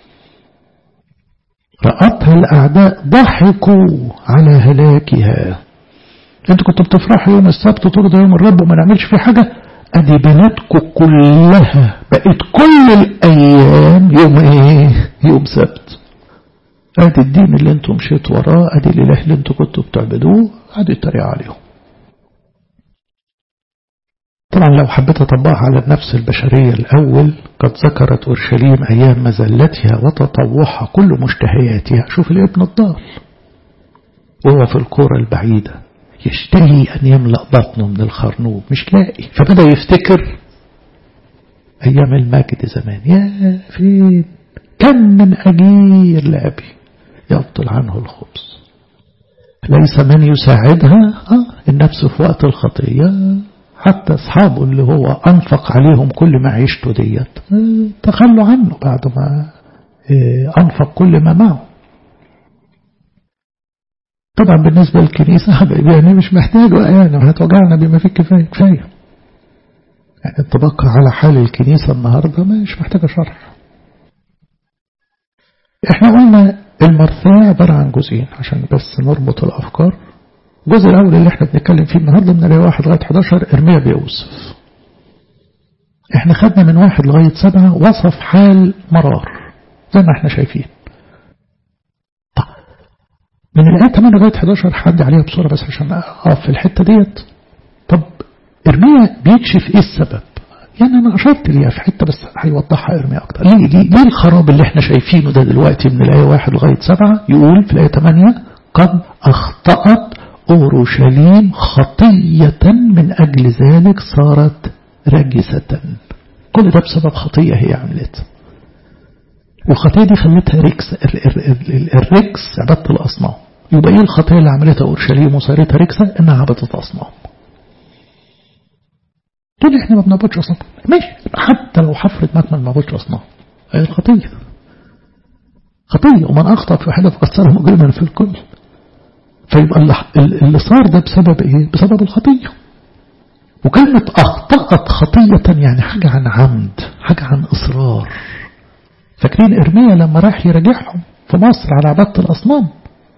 رأتها الأعداء ضحكوا على هلاكها انتوا كنتوا بتفرحوا يوم السبت وترضى يوم الرب وما نعملش فيه حاجة ادي بلادكم كلها بقت كل الايام يوم ايه يوم سبت ادي الدين اللي انتم مشيتوا وراه ادي الاله اللي انتم كنتوا بتعبدوه قعدوا يتريقوا عليهم طبعا لو حبيت اطبقها على النفس البشرية الاول قد ذكرت اورشليم ايام مزلتها وتطوعها كل مشتهياتها شوف الابن الضال وهو في الكرة البعيدة يشتهي أن يملأ بطنه من الخرنوب مش لاقي فبدأ يفتكر أيام المجد زمان يا فين كم من أجير لأبي يبطل عنه الخبز ليس من يساعدها آه النفس في وقت الخطية حتى أصحابه اللي هو أنفق عليهم كل ما عيشته ديت آه تخلوا عنه بعد ما آه أنفق كل ما معه طبعا بالنسبة للكنيسة يعني مش محتاجة يعني هتوجعنا بما فيه كفاية كفاية يعني الطبقة على حال الكنيسة النهاردة مش محتاجة شرح احنا قلنا المرثاة عبارة عن جزئين عشان بس نربط الأفكار الجزء الأول اللي احنا بنتكلم فيه النهاردة من الآية 1 لغاية 11 إرميا بيوصف احنا خدنا من واحد لغاية سبعة وصف حال مرار زي ما احنا شايفين من الآية 8 لغاية 11 حد عليها بسرعة بس عشان أقف في الحتة ديت طب إرميا بيكشف إيه السبب يعني أنا أشرت ليها في حتة بس هيوضحها إرميا أكتر ليه, ليه, ليه الخراب اللي احنا شايفينه ده دلوقتي من الآية 1 لغاية 7 يقول في الآية 8 قد أخطأت أورشليم خطية من أجل ذلك صارت رجسة كل ده بسبب خطية هي عملتها والخطية دي خلتها ركس الركس عبادة الأصنام يبقى ايه الخطية اللي عملتها أورشليم وصارتها ركسة انها عبادة أصنام تقول احنا ما بنعبدش أصنام ماشي حتى لو حفرت مات ما بنعبدش أصنام هي الخطية خطية ومن أخطأ في واحدة فقد صار مجرما في الكل فيبقى اللي صار ده بسبب ايه بسبب الخطية وكلمة أخطأت خطية يعني حاجة عن عمد حاجة عن إصرار فاكرين إرميا لما راح يراجعهم في مصر على عبادة الأصنام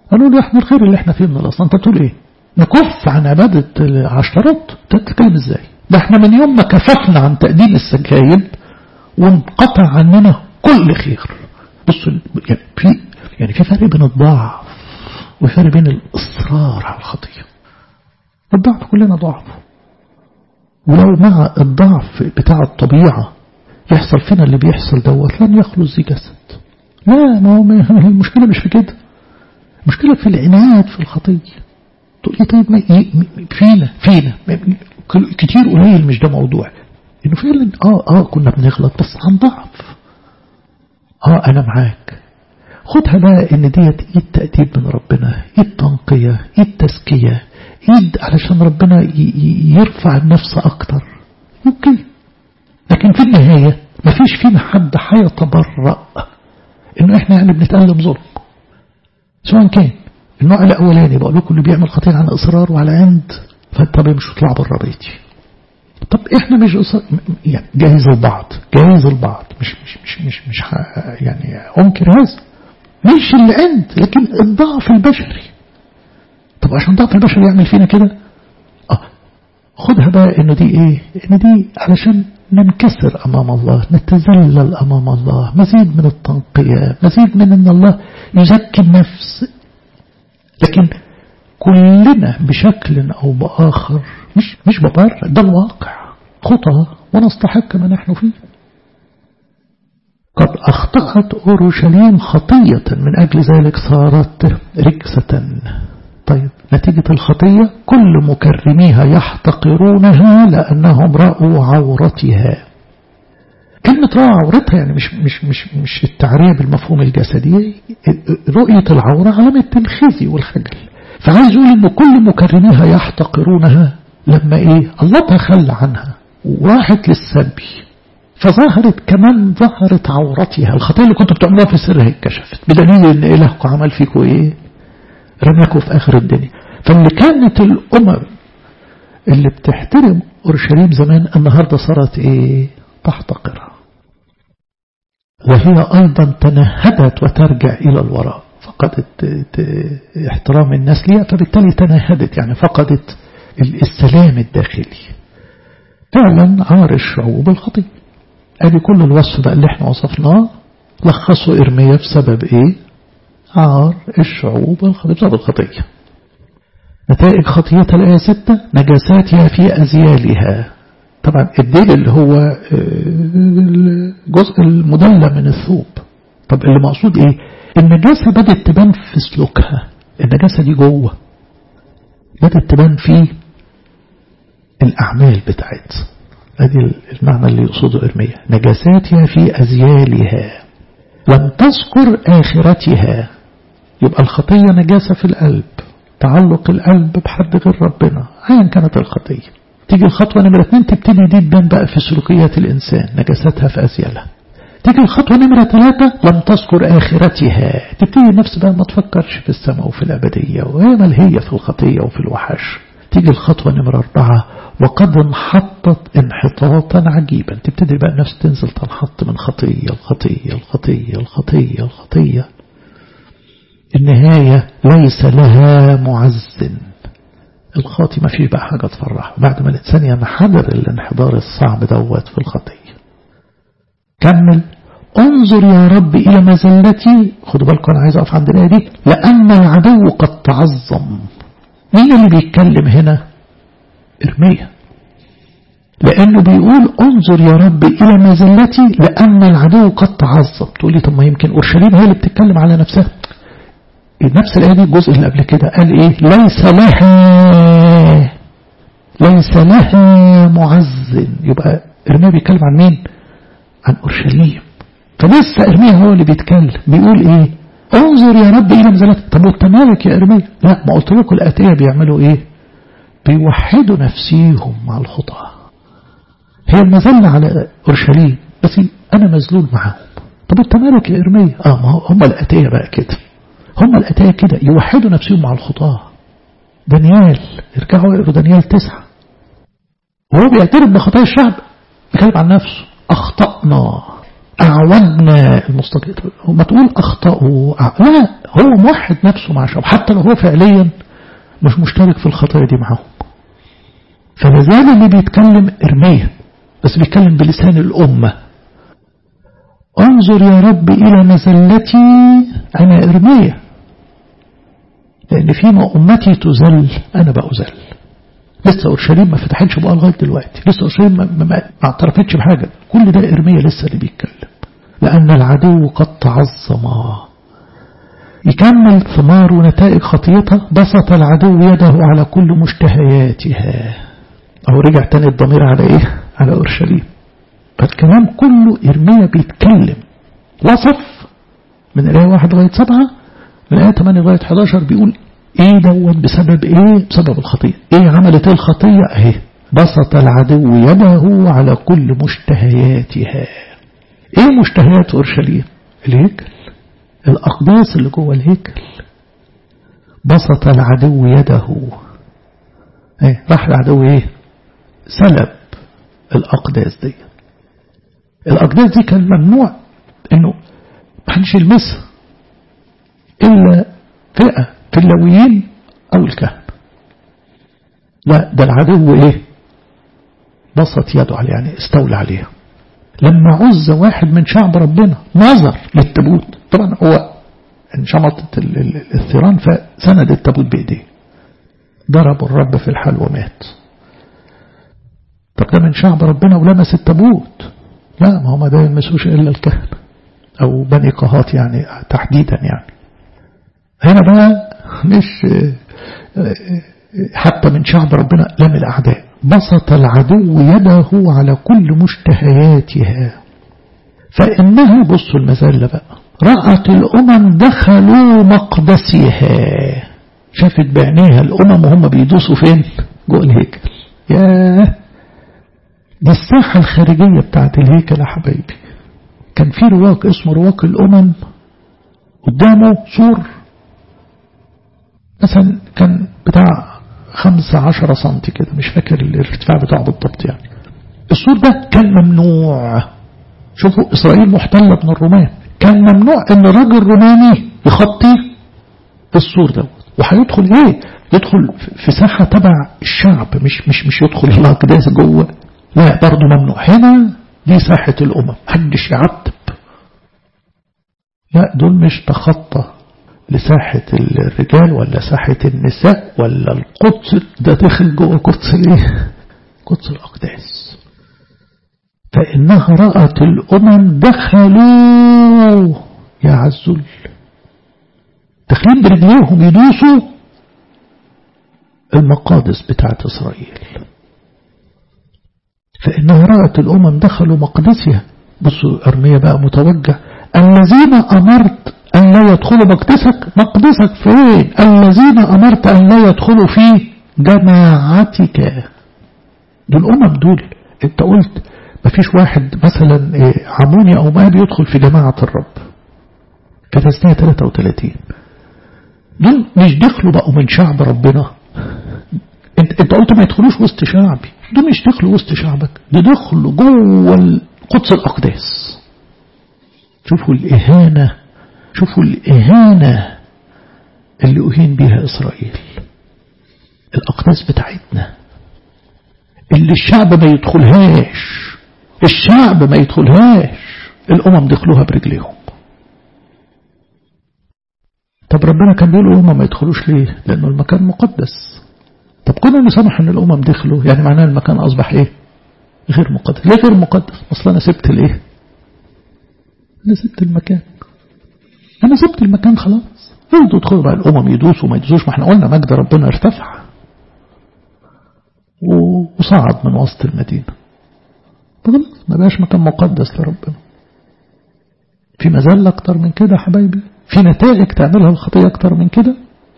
قالوا له احنا الخير اللي احنا فيه من الاصل انت بتقول ايه نكف عن عبادة العشترات تتكلم ازاي ده احنا من يوم ما كففنا عن تقديم السجايب وانقطع عننا كل خير بصوا يعني في يعني في فرق بين الضعف وفرق بين الاصرار على الخطيه الضعف كلنا ضعف ولو مع الضعف بتاع الطبيعه يحصل فينا اللي بيحصل دوت لن يخلص ذي جسد لا ما هو المشكله مش في كده المشكله في العناد في الخطيه تقول لي طيب ما فينا فينا كتير قليل مش ده موضوع انه فعلا اه اه كنا بنغلط بس عن ضعف اه انا معاك خدها بقى ان ديت ايد تأديب من ربنا ايد تنقية ايد تزكية ايد علشان ربنا يرفع النفس اكتر اوكي لكن في النهاية مفيش فينا حد هيتبرأ انه احنا يعني بنتألم ظلم سواء كان النوع الاولاني بقول لكم اللي بيعمل خطيئة عن اصرار وعلى عند فطب مش هطلع بره بيتي طب احنا مش أصر... يعني جاهز البعض جاهز البعض مش مش مش مش, مش ح... يعني انكر هذا مش اللي عند لكن الضعف البشري طب عشان ضعف البشري يعمل فينا كده اه خدها بقى انه دي ايه ان دي علشان ننكسر امام الله نتذلل امام الله مزيد من التنقية مزيد من ان الله يزكي النفس لكن كلنا بشكل او باخر مش مش ببرر ده الواقع خطى ونستحق ما نحن فيه قد أخطأت أورشليم خطية من أجل ذلك صارت ركسة طيب نتيجة الخطية كل مكرميها يحتقرونها لأنهم رأوا عورتها كلمة رأوا عورتها يعني مش, مش, مش, مش التعرية بالمفهوم الجسدي رؤية العورة علامة الخزي والخجل فعايز يقول إن كل مكرميها يحتقرونها لما إيه الله تخلى عنها وراحت للسبي فظهرت كمان ظهرت عورتها الخطية اللي كنتوا بتعملوها في سرها اتكشفت بدليل ان إلهكم عمل فيكم ايه رماكم في آخر الدنيا فاللي كانت الأمم اللي بتحترم أورشليم زمان النهاردة صارت ايه تحتقرها وهي أيضا تنهدت وترجع إلى الوراء فقدت احترام الناس ليها فبالتالي تنهدت يعني فقدت السلام الداخلي فعلا عار الشعوب الخطية ادي كل الوصف بقى اللي احنا وصفناه لخصوا ارميا بسبب ايه عار الشعوب الخطية بسبب الخطية نتائج خطيتها الآية ستة نجاساتها في أزيالها طبعا الديل اللي هو الجزء المدلى من الثوب طب اللي مقصود ايه النجاسة بدأت تبان في سلوكها النجاسة دي جوه بدأت تبان في الأعمال بتاعتها هذه المعنى اللي يقصده إرميا نجاساتها في أزيالها لم تذكر آخرتها يبقى الخطية نجاسة في القلب تعلق القلب بحد غير ربنا أيا كانت الخطية تيجي الخطوة نمرة اتنين تبتدي دي تبان بقى في سلوكيات الإنسان نجاستها في أزيالها تيجي الخطوة نمرة ثلاثة لم تذكر آخرتها تبتدي النفس بقى ما تفكرش في السماء وفي الأبدية وهي ملهية في الخطية وفي الوحش تيجي الخطوة نمرة أربعة وقد انحطت انحطاطا عجيبا تبتدي بقى النفس تنزل تنحط من خطية الخطية الخطية الخطية الخطية النهاية ليس لها معز الخاطي ما فيه بقى حاجة تفرح بعد ما الإنسان ينحدر الانحدار الصعب دوت في الخطية كمل انظر يا رب إلى مزلتي خدوا بالكم أنا عايز أقف عند الآية دي لأن العدو قد تعظم مين اللي بيتكلم هنا ارميا لأنه بيقول انظر يا رب إلى مزلتي لأن العدو قد تعظم تقول لي طب ما يمكن أورشليم هي اللي بتتكلم على نفسها نفس الآية دي الجزء اللي قبل كده قال إيه ليس لها ليس لها معز يبقى إرميا بيتكلم عن مين عن أورشليم فلسه إرميا هو اللي بيتكلم بيقول إيه انظر يا رب إلى مزلتك طب وانت مالك يا إرميا لا ما قلت لكم الآتية بيعملوا إيه بيوحدوا نفسيهم مع الخطأ هي المذلة على أورشليم بس أنا مذلول معاهم طب انت مالك يا إرميا اه ما هم الآتية بقى كده هم الأتاية كده يوحدوا نفسهم مع الخطاة دانيال ارجعوا اقروا دانيال تسعة وهو بيعترف بخطايا الشعب بيتكلم عن نفسه أخطأنا أعوجنا المستقيم ما تقول أخطأوا لا هو موحد نفسه مع شعب حتى لو هو فعليا مش مشترك في الخطايا دي معاهم فلازال اللي بيتكلم إرميا بس بيتكلم بلسان الأمة انظر يا رب إلى مزلتي أنا إرميا لأن فيما أمتي تزل أنا بأزل لسه أورشليم ما فتحتش بقى لغاية دلوقتي لسه أورشليم ما, ما, ما اعترفتش بحاجة كل ده إرميا لسه اللي بيتكلم لأن العدو قد تعظم يكمل ثمار ونتائج خطيتها بسط العدو يده على كل مشتهياتها أو رجع تاني الضمير على إيه على أورشليم فالكلام كله إرميا بيتكلم وصف من الآية 1 لغاية 7 من الآية 8 لغاية 11 بيقول إيه دوت بسبب إيه بسبب الخطية إيه عملت الخطية أهي بسط العدو يده على كل مشتهياتها إيه مشتهيات أورشليم الهيكل الأقداس اللي جوه الهيكل بسط العدو يده ايه راح العدو ايه سلب الأقداس دي الأقداس دي كان ممنوع انه محدش يلمسها إلا فئة في اللويين أو الكهنة لا ده العدو ايه بسط يده عليه يعني استولى عليها لما عز واحد من شعب ربنا نظر للتابوت طبعا هو انشمطت الثيران فسند التابوت بإيديه ضرب الرب في الحال ومات طب ده من شعب ربنا ولمس التابوت لا ما هو ما ده يلمسوش إلا الكهنة أو بني قهات يعني تحديدا يعني هنا بقى مش حتى من شعب ربنا لم الأعداء بسط العدو يده على كل مشتهياتها فإنها بصوا المزلة بقى رأت الأمم دخلوا مقدسها شافت بعينيها الأمم وهم بيدوسوا فين جوه الهيكل ياه دي الساحة الخارجية بتاعت الهيكل يا حبايبي كان في رواق اسمه رواق الأمم قدامه سور مثلا كان بتاع خمسة عشرة سنتي كده مش فاكر الارتفاع بتاعه بالضبط يعني السور ده كان ممنوع شوفوا إسرائيل محتلة من الرومان كان ممنوع ان راجل روماني يخطي السور دوت وهيدخل ايه يدخل في ساحة تبع الشعب مش مش مش يدخل الأقداس جوه لا برضه ممنوع هنا دي ساحة الأمم محدش يعتب لا دول مش تخطى لساحة الرجال ولا ساحة النساء ولا القدس ده داخل جوه قدس الايه قدس الأقداس فإنها رأت الأمم دخلوا يا عزل داخلين برجليهم يدوسوا المقادس بتاعت إسرائيل فإنها رأت الأمم دخلوا مقدسها بصوا أرمية بقى متوجه الذين أمرت أن لا يدخلوا مقدسك مقدسك فين الذين أمرت أن لا يدخلوا في جماعتك دول أمم دول انت قلت مفيش واحد مثلا عموني أو ما بيدخل في جماعة الرب كانت سنة 33 دول مش دخلوا بقوا من شعب ربنا انت, انت قلت ما يدخلوش وسط شعبي دول مش دخلوا وسط شعبك ده دخلوا جوه قدس الأقداس شوفوا الإهانة شوفوا الإهانة اللي أهين بها إسرائيل الأقداس بتاعتنا اللي الشعب ما يدخلهاش الشعب ما يدخلهاش الأمم دخلوها برجليهم طب ربنا كان بيقول الأمم ما يدخلوش ليه لأنه المكان مقدس طب كنا نسمح أن الأمم دخلوا يعني معناه المكان أصبح إيه غير مقدس ليه غير مقدس أصلا أنا سبت الإيه أنا سبت المكان أنا سبت المكان خلاص يرضوا يدخلوا بقى الأمم يدوسوا ما يدوسوش ما احنا قلنا مجد ربنا ارتفع وصعد من وسط المدينة خلاص ما بقاش مكان مقدس لربنا في مزال أكتر من كده حبايبي في نتائج تعملها الخطية أكتر من كده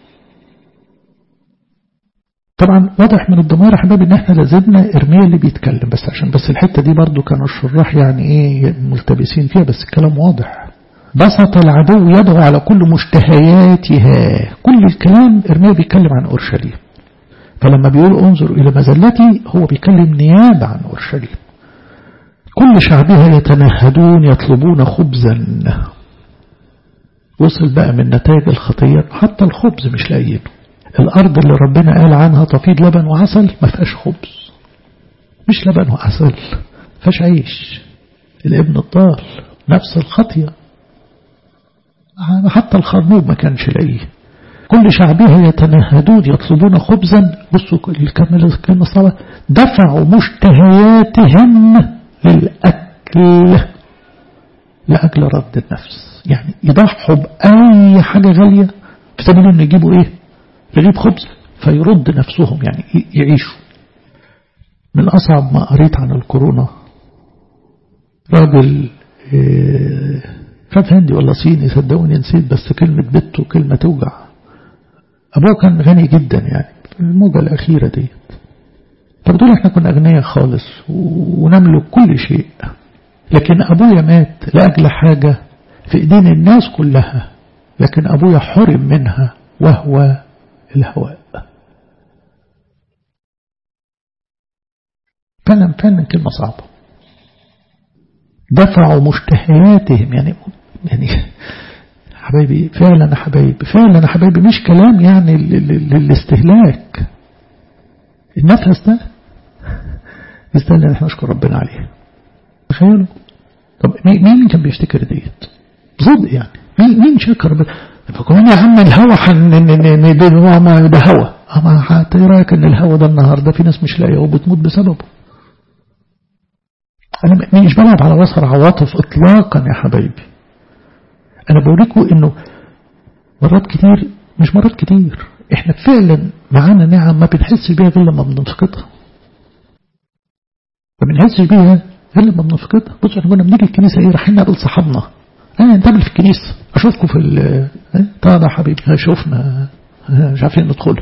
طبعا واضح من الضمير يا حبايبي ان احنا لازلنا ارميا اللي بيتكلم بس عشان بس الحتة دي برضو كانوا الشراح يعني ايه ملتبسين فيها بس الكلام واضح بسط العدو يده على كل مشتهياتها كل الكلام ارميا بيتكلم عن اورشليم فلما بيقول انظر الى مزلتي هو بيتكلم نيابة عن اورشليم كل شعبها يتنهدون يطلبون خبزا وصل بقى من نتائج الخطية حتى الخبز مش لاقيينه الأرض اللي ربنا قال عنها تفيض لبن وعسل ما فيهاش خبز مش لبن وعسل فيهاش عيش الابن الضال نفس الخطية حتى الخرنوب ما كانش لاقيه كل شعبها يتنهدون يطلبون خبزا بصوا الكلمة الكلمة صعبة دفعوا مشتهياتهم للأكل لأجل رد النفس يعني يضحوا بأي حاجة غالية في سبيل أن يجيبوا إيه يجيب خبز فيرد نفسهم يعني يعيشوا من أصعب ما قريت عن الكورونا راجل إيه شاف هندي ولا صيني صدقوني نسيت بس كلمة بت وكلمة توجع أبوه كان غني جدا يعني في الموجة الأخيرة ديت فبدول احنا كنا أغنياء خالص ونملك كل شيء لكن أبويا مات لأجل حاجة في إيدين الناس كلها لكن أبويا حرم منها وهو الهواء فعلا فعلا كلمة صعبة دفعوا مشتهياتهم يعني يعني حبايبي فعلا يا حبايبي فعلا يا حبايبي مش كلام يعني للاستهلاك النفس ده يستاهل ان احنا نشكر ربنا عليه تخيلوا طب مين كان بيفتكر ديت بصدق يعني مين مين شكر فكمان يا عم الهوا حن ده هوا اما حتى رايك ان الهوا ده النهارده في ناس مش لاقيه وبتموت بسببه انا مش بلعب على وسط عواطف اطلاقا يا حبايبي انا بوريكم انه مرات كتير مش مرات كتير احنا فعلا معانا نعم ما بنحسش بيها غير لما بنفقدها ما بنحسش بيها غير لما بنفقدها بصوا احنا كنا بنيجي الكنيسه ايه رايحين نقابل صحابنا اه نتقابل في الكنيسه اشوفكم في ال اه طب يا حبيبي شوفنا اه مش عارفين ندخل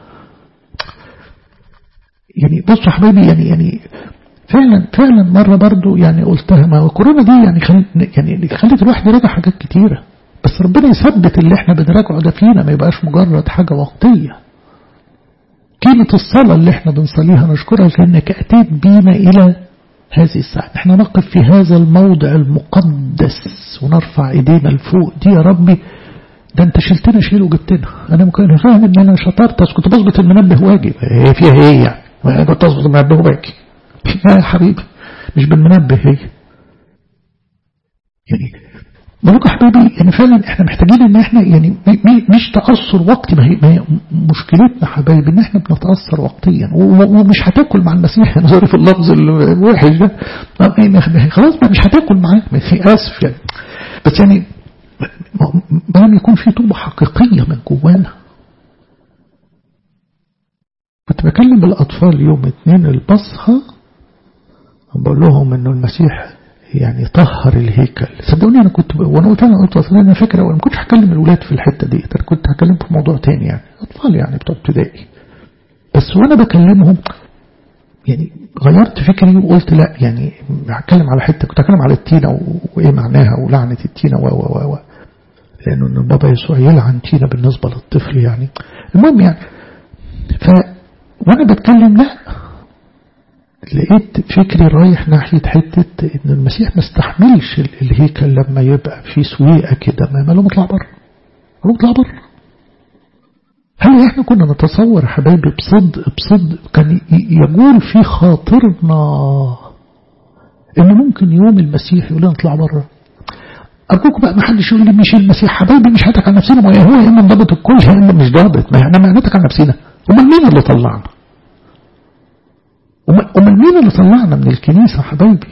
يعني بصوا يا حبايبي يعني يعني فعلا فعلا مرة برضو يعني قلتها ما كورونا دي يعني خل يعني خلت الواحد يراجع حاجات كتيرة بس ربنا يثبت اللي احنا بنراجعه ده فينا ما يبقاش مجرد حاجة وقتية قيمة الصلاة اللي احنا بنصليها نشكرها لأنك أتيت بينا إلى هذه الساعة احنا نقف في هذا الموضع المقدس ونرفع ايدينا لفوق دي يا ربي ده انت شلتنا شيل وجبتنا انا ممكن فاهم ان انا شطرت بس كنت بظبط المنبه واجي هي فيها ايه يعني كنت اظبط المنبه واجي يا حبيبي مش بالمنبه هي يعني بقولك حبيبي يعني فعلا احنا محتاجين ان احنا يعني مش تأثر وقتي ما هي, ما هي مشكلتنا حبايبي ان احنا بنتأثر وقتيا ومش هتاكل مع المسيح انا سوري في اللفظ الوحش ده خلاص مش هتاكل معاه في اسف يعني بس يعني ما لم يكون في توبة حقيقية من جوانا كنت بكلم الأطفال يوم اثنين البصحة بقول لهم انه المسيح يعني طهر الهيكل صدقوني انا كنت وانا قلت انا قلت انا فكره وانا ما كنتش هكلم الولاد في الحته دي انا كنت هكلم في موضوع تاني يعني اطفال يعني بتوع ابتدائي بس وانا بكلمهم يعني غيرت فكري وقلت لا يعني هتكلم على حته كنت هتكلم على التينه وايه معناها ولعنه التينه و و و لانه ان بابا يسوع يلعن تينه بالنسبه للطفل يعني المهم يعني ف وانا بتكلم لا لقيت فكري رايح ناحية حتة ان المسيح ما استحملش الهيكل لما يبقى في سويقة كده ما له مطلع بره له مطلع بره هل احنا كنا نتصور يا حبايبي بصدق بصدق كان يقول في خاطرنا ان ممكن يوم المسيح يقول لنا نطلع بره أرجوكم بقى ما حدش يقول لي مش المسيح حبايبي مش هاتك على نفسنا ما هو يا إما ضابط الكل يا إما مش ضابط ما احنا ما هاتك على نفسنا أمال مين اللي طلعنا؟ أمال مين اللي طلعنا من الكنيسة حبايبي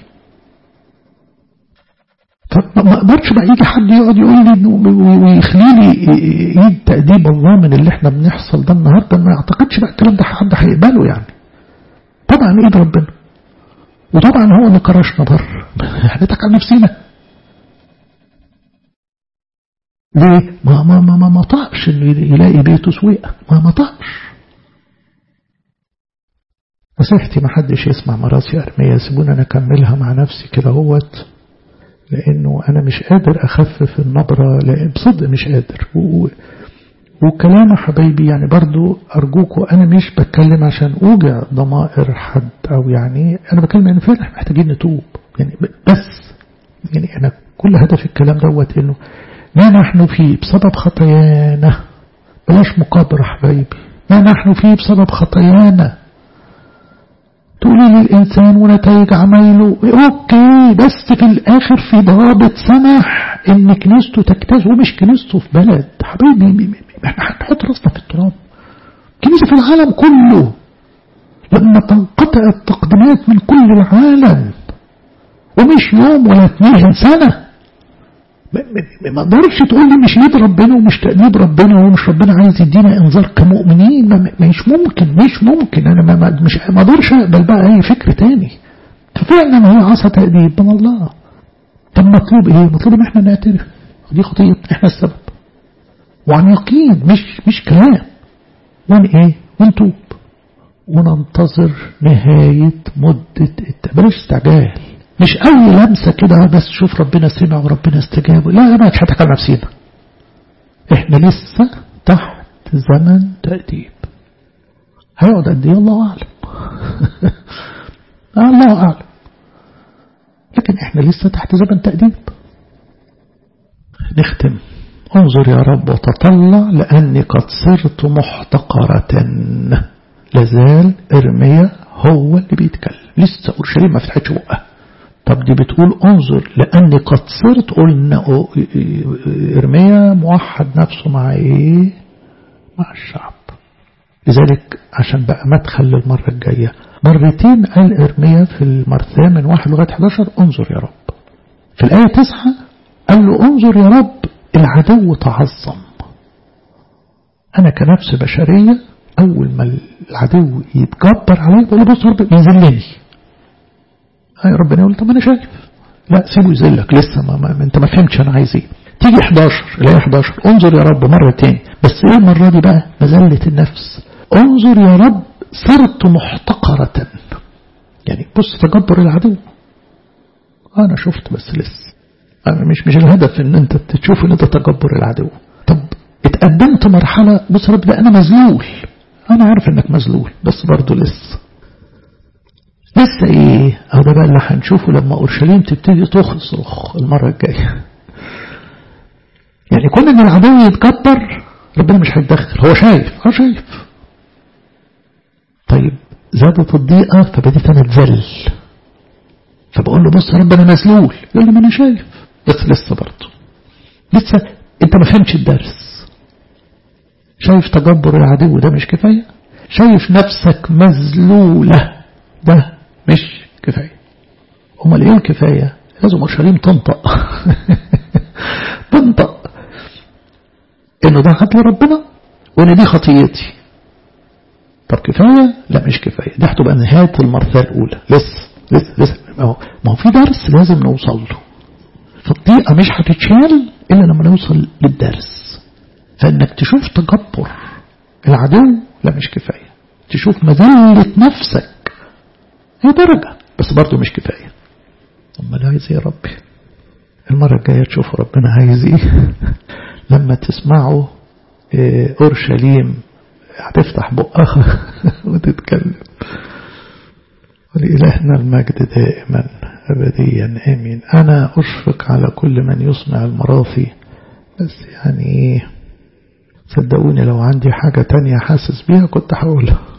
ما اقدرش بقى يجي حد يقعد يقول لي ويخلي لي ايد تأديب الله من اللي احنا بنحصل ده النهارده ما اعتقدش بقى الكلام ده حد هيقبله يعني طبعا ايد ربنا وطبعا هو اللي كرشنا بره احنا على نفسينا ليه؟ ما ما ما ما, ما طقش انه يلاقي بيته سويقه ما ما طقش نصيحتي ما حدش يسمع مراسي أرمية سيبونا أنا أكملها مع نفسي كده هوت لأنه أنا مش قادر أخفف النبرة لأن بصدق مش قادر و... وكلام حبايبي يعني برضو أرجوكوا أنا مش بتكلم عشان أوجع ضمائر حد أو يعني أنا بتكلم إن فعلا احنا محتاجين نتوب يعني بس يعني أنا كل هدف الكلام دوت إنه ما نحن فيه بسبب خطايانا بلاش مقابرة حبايبي ما نحن فيه بسبب خطايانا تقولي للإنسان ونتائج عمايله أوكي بس في الآخر في ضابط سمح إن كنيسته تجتاز ومش كنيسته في بلد حبايبي احنا هنحط راسنا في التراب كنيسة في العالم كله لما تنقطع التقديمات من كل العالم ومش يوم ولا اثنين سنة ما اقدرش تقول لي مش يد ربنا ومش تأديب ربنا ومش ربنا عايز يدينا انذار كمؤمنين ما مش ممكن مش ممكن انا ما مش ما اقدرش اقبل بقى اي فكر تاني ففعلا هي عصا تأديب من الله طب مطلوب ايه مطلوب ان احنا نعترف دي خطية احنا السبب وعن يقين مش مش كلام وان ايه ونتوب وننتظر نهاية مدة بلاش استعجال مش أول لمسة كده بس شوف ربنا سمع وربنا استجاب لا ما نضحك على نفسينا احنا لسه تحت زمن تأديب هيقعد قد ايه الله أعلم الله أعلم لكن احنا لسه تحت زمن تأديب نختم انظر يا رب وتطلع لأني قد صرت محتقرة لازال إرميا هو اللي بيتكلم لسه أورشليم ما فتحتش بقها طب دي بتقول انظر لأني قد صرت قلنا إرميا موحد نفسه مع إيه مع الشعب لذلك عشان بقى مدخل للمرة الجاية مرتين قال إرميا في المرثاه من واحد لغاية 11 انظر يا رب في الآية 9 قال له انظر يا رب العدو تعظم أنا كنفس بشرية أول ما العدو يتجبر علي بقول له بص رب يذلني أي ربنا يقول طب أنا شايف لا سيبه يذلك لسه ما, ما أنت ما فهمتش أنا عايز إيه تيجي 11 الآية 11 انظر يا رب مرة تاني بس إيه المرة دي بقى مذلة النفس انظر يا رب صرت محتقرة يعني بص تجبر العدو أنا شفت بس لسه أنا مش مش الهدف إن أنت تشوف إن أنت تجبر العدو طب اتقدمت مرحلة بص رب ده أنا مذلول أنا عارف إنك مذلول بس برضه لسه لسه إيه أو ده بقى اللي هنشوفه لما أورشليم تبتدي تصرخ المرة الجاية يعني كون إن العدو يتكبر ربنا مش هيتدخل هو شايف هو شايف طيب زادت الضيقة فبديت أنا أتذل فبقول له بص يا رب أنا مذلول يقول لي ما أنا شايف بس لسه برضه لسه أنت ما فهمتش الدرس شايف تجبر العدو ده مش كفاية شايف نفسك مذلولة ده مش كفاية امال ايه الكفاية لازم اورشليم تنطق تنطق انه ده عدل ربنا وان دي خطيتي طب كفاية لا مش كفاية ده هتبقى نهاية المرثاة الأولى لسه لسه لسه ما هو, ما هو في درس لازم نوصل له فالضيقة مش هتتشال إلا لما نوصل للدرس فإنك تشوف تجبر العدو لا مش كفاية تشوف مذلة نفسك هي درجة بس برضه مش كفاية أما عايز ايه يا ربي المرة الجاية تشوفوا ربنا عايز ايه لما تسمعوا إيه أورشليم هتفتح بقها وتتكلم ولإلهنا المجد دائما أبديا آمين أنا أشفق على كل من يسمع المراثي بس يعني صدقوني لو عندي حاجة تانية حاسس بيها كنت هقولها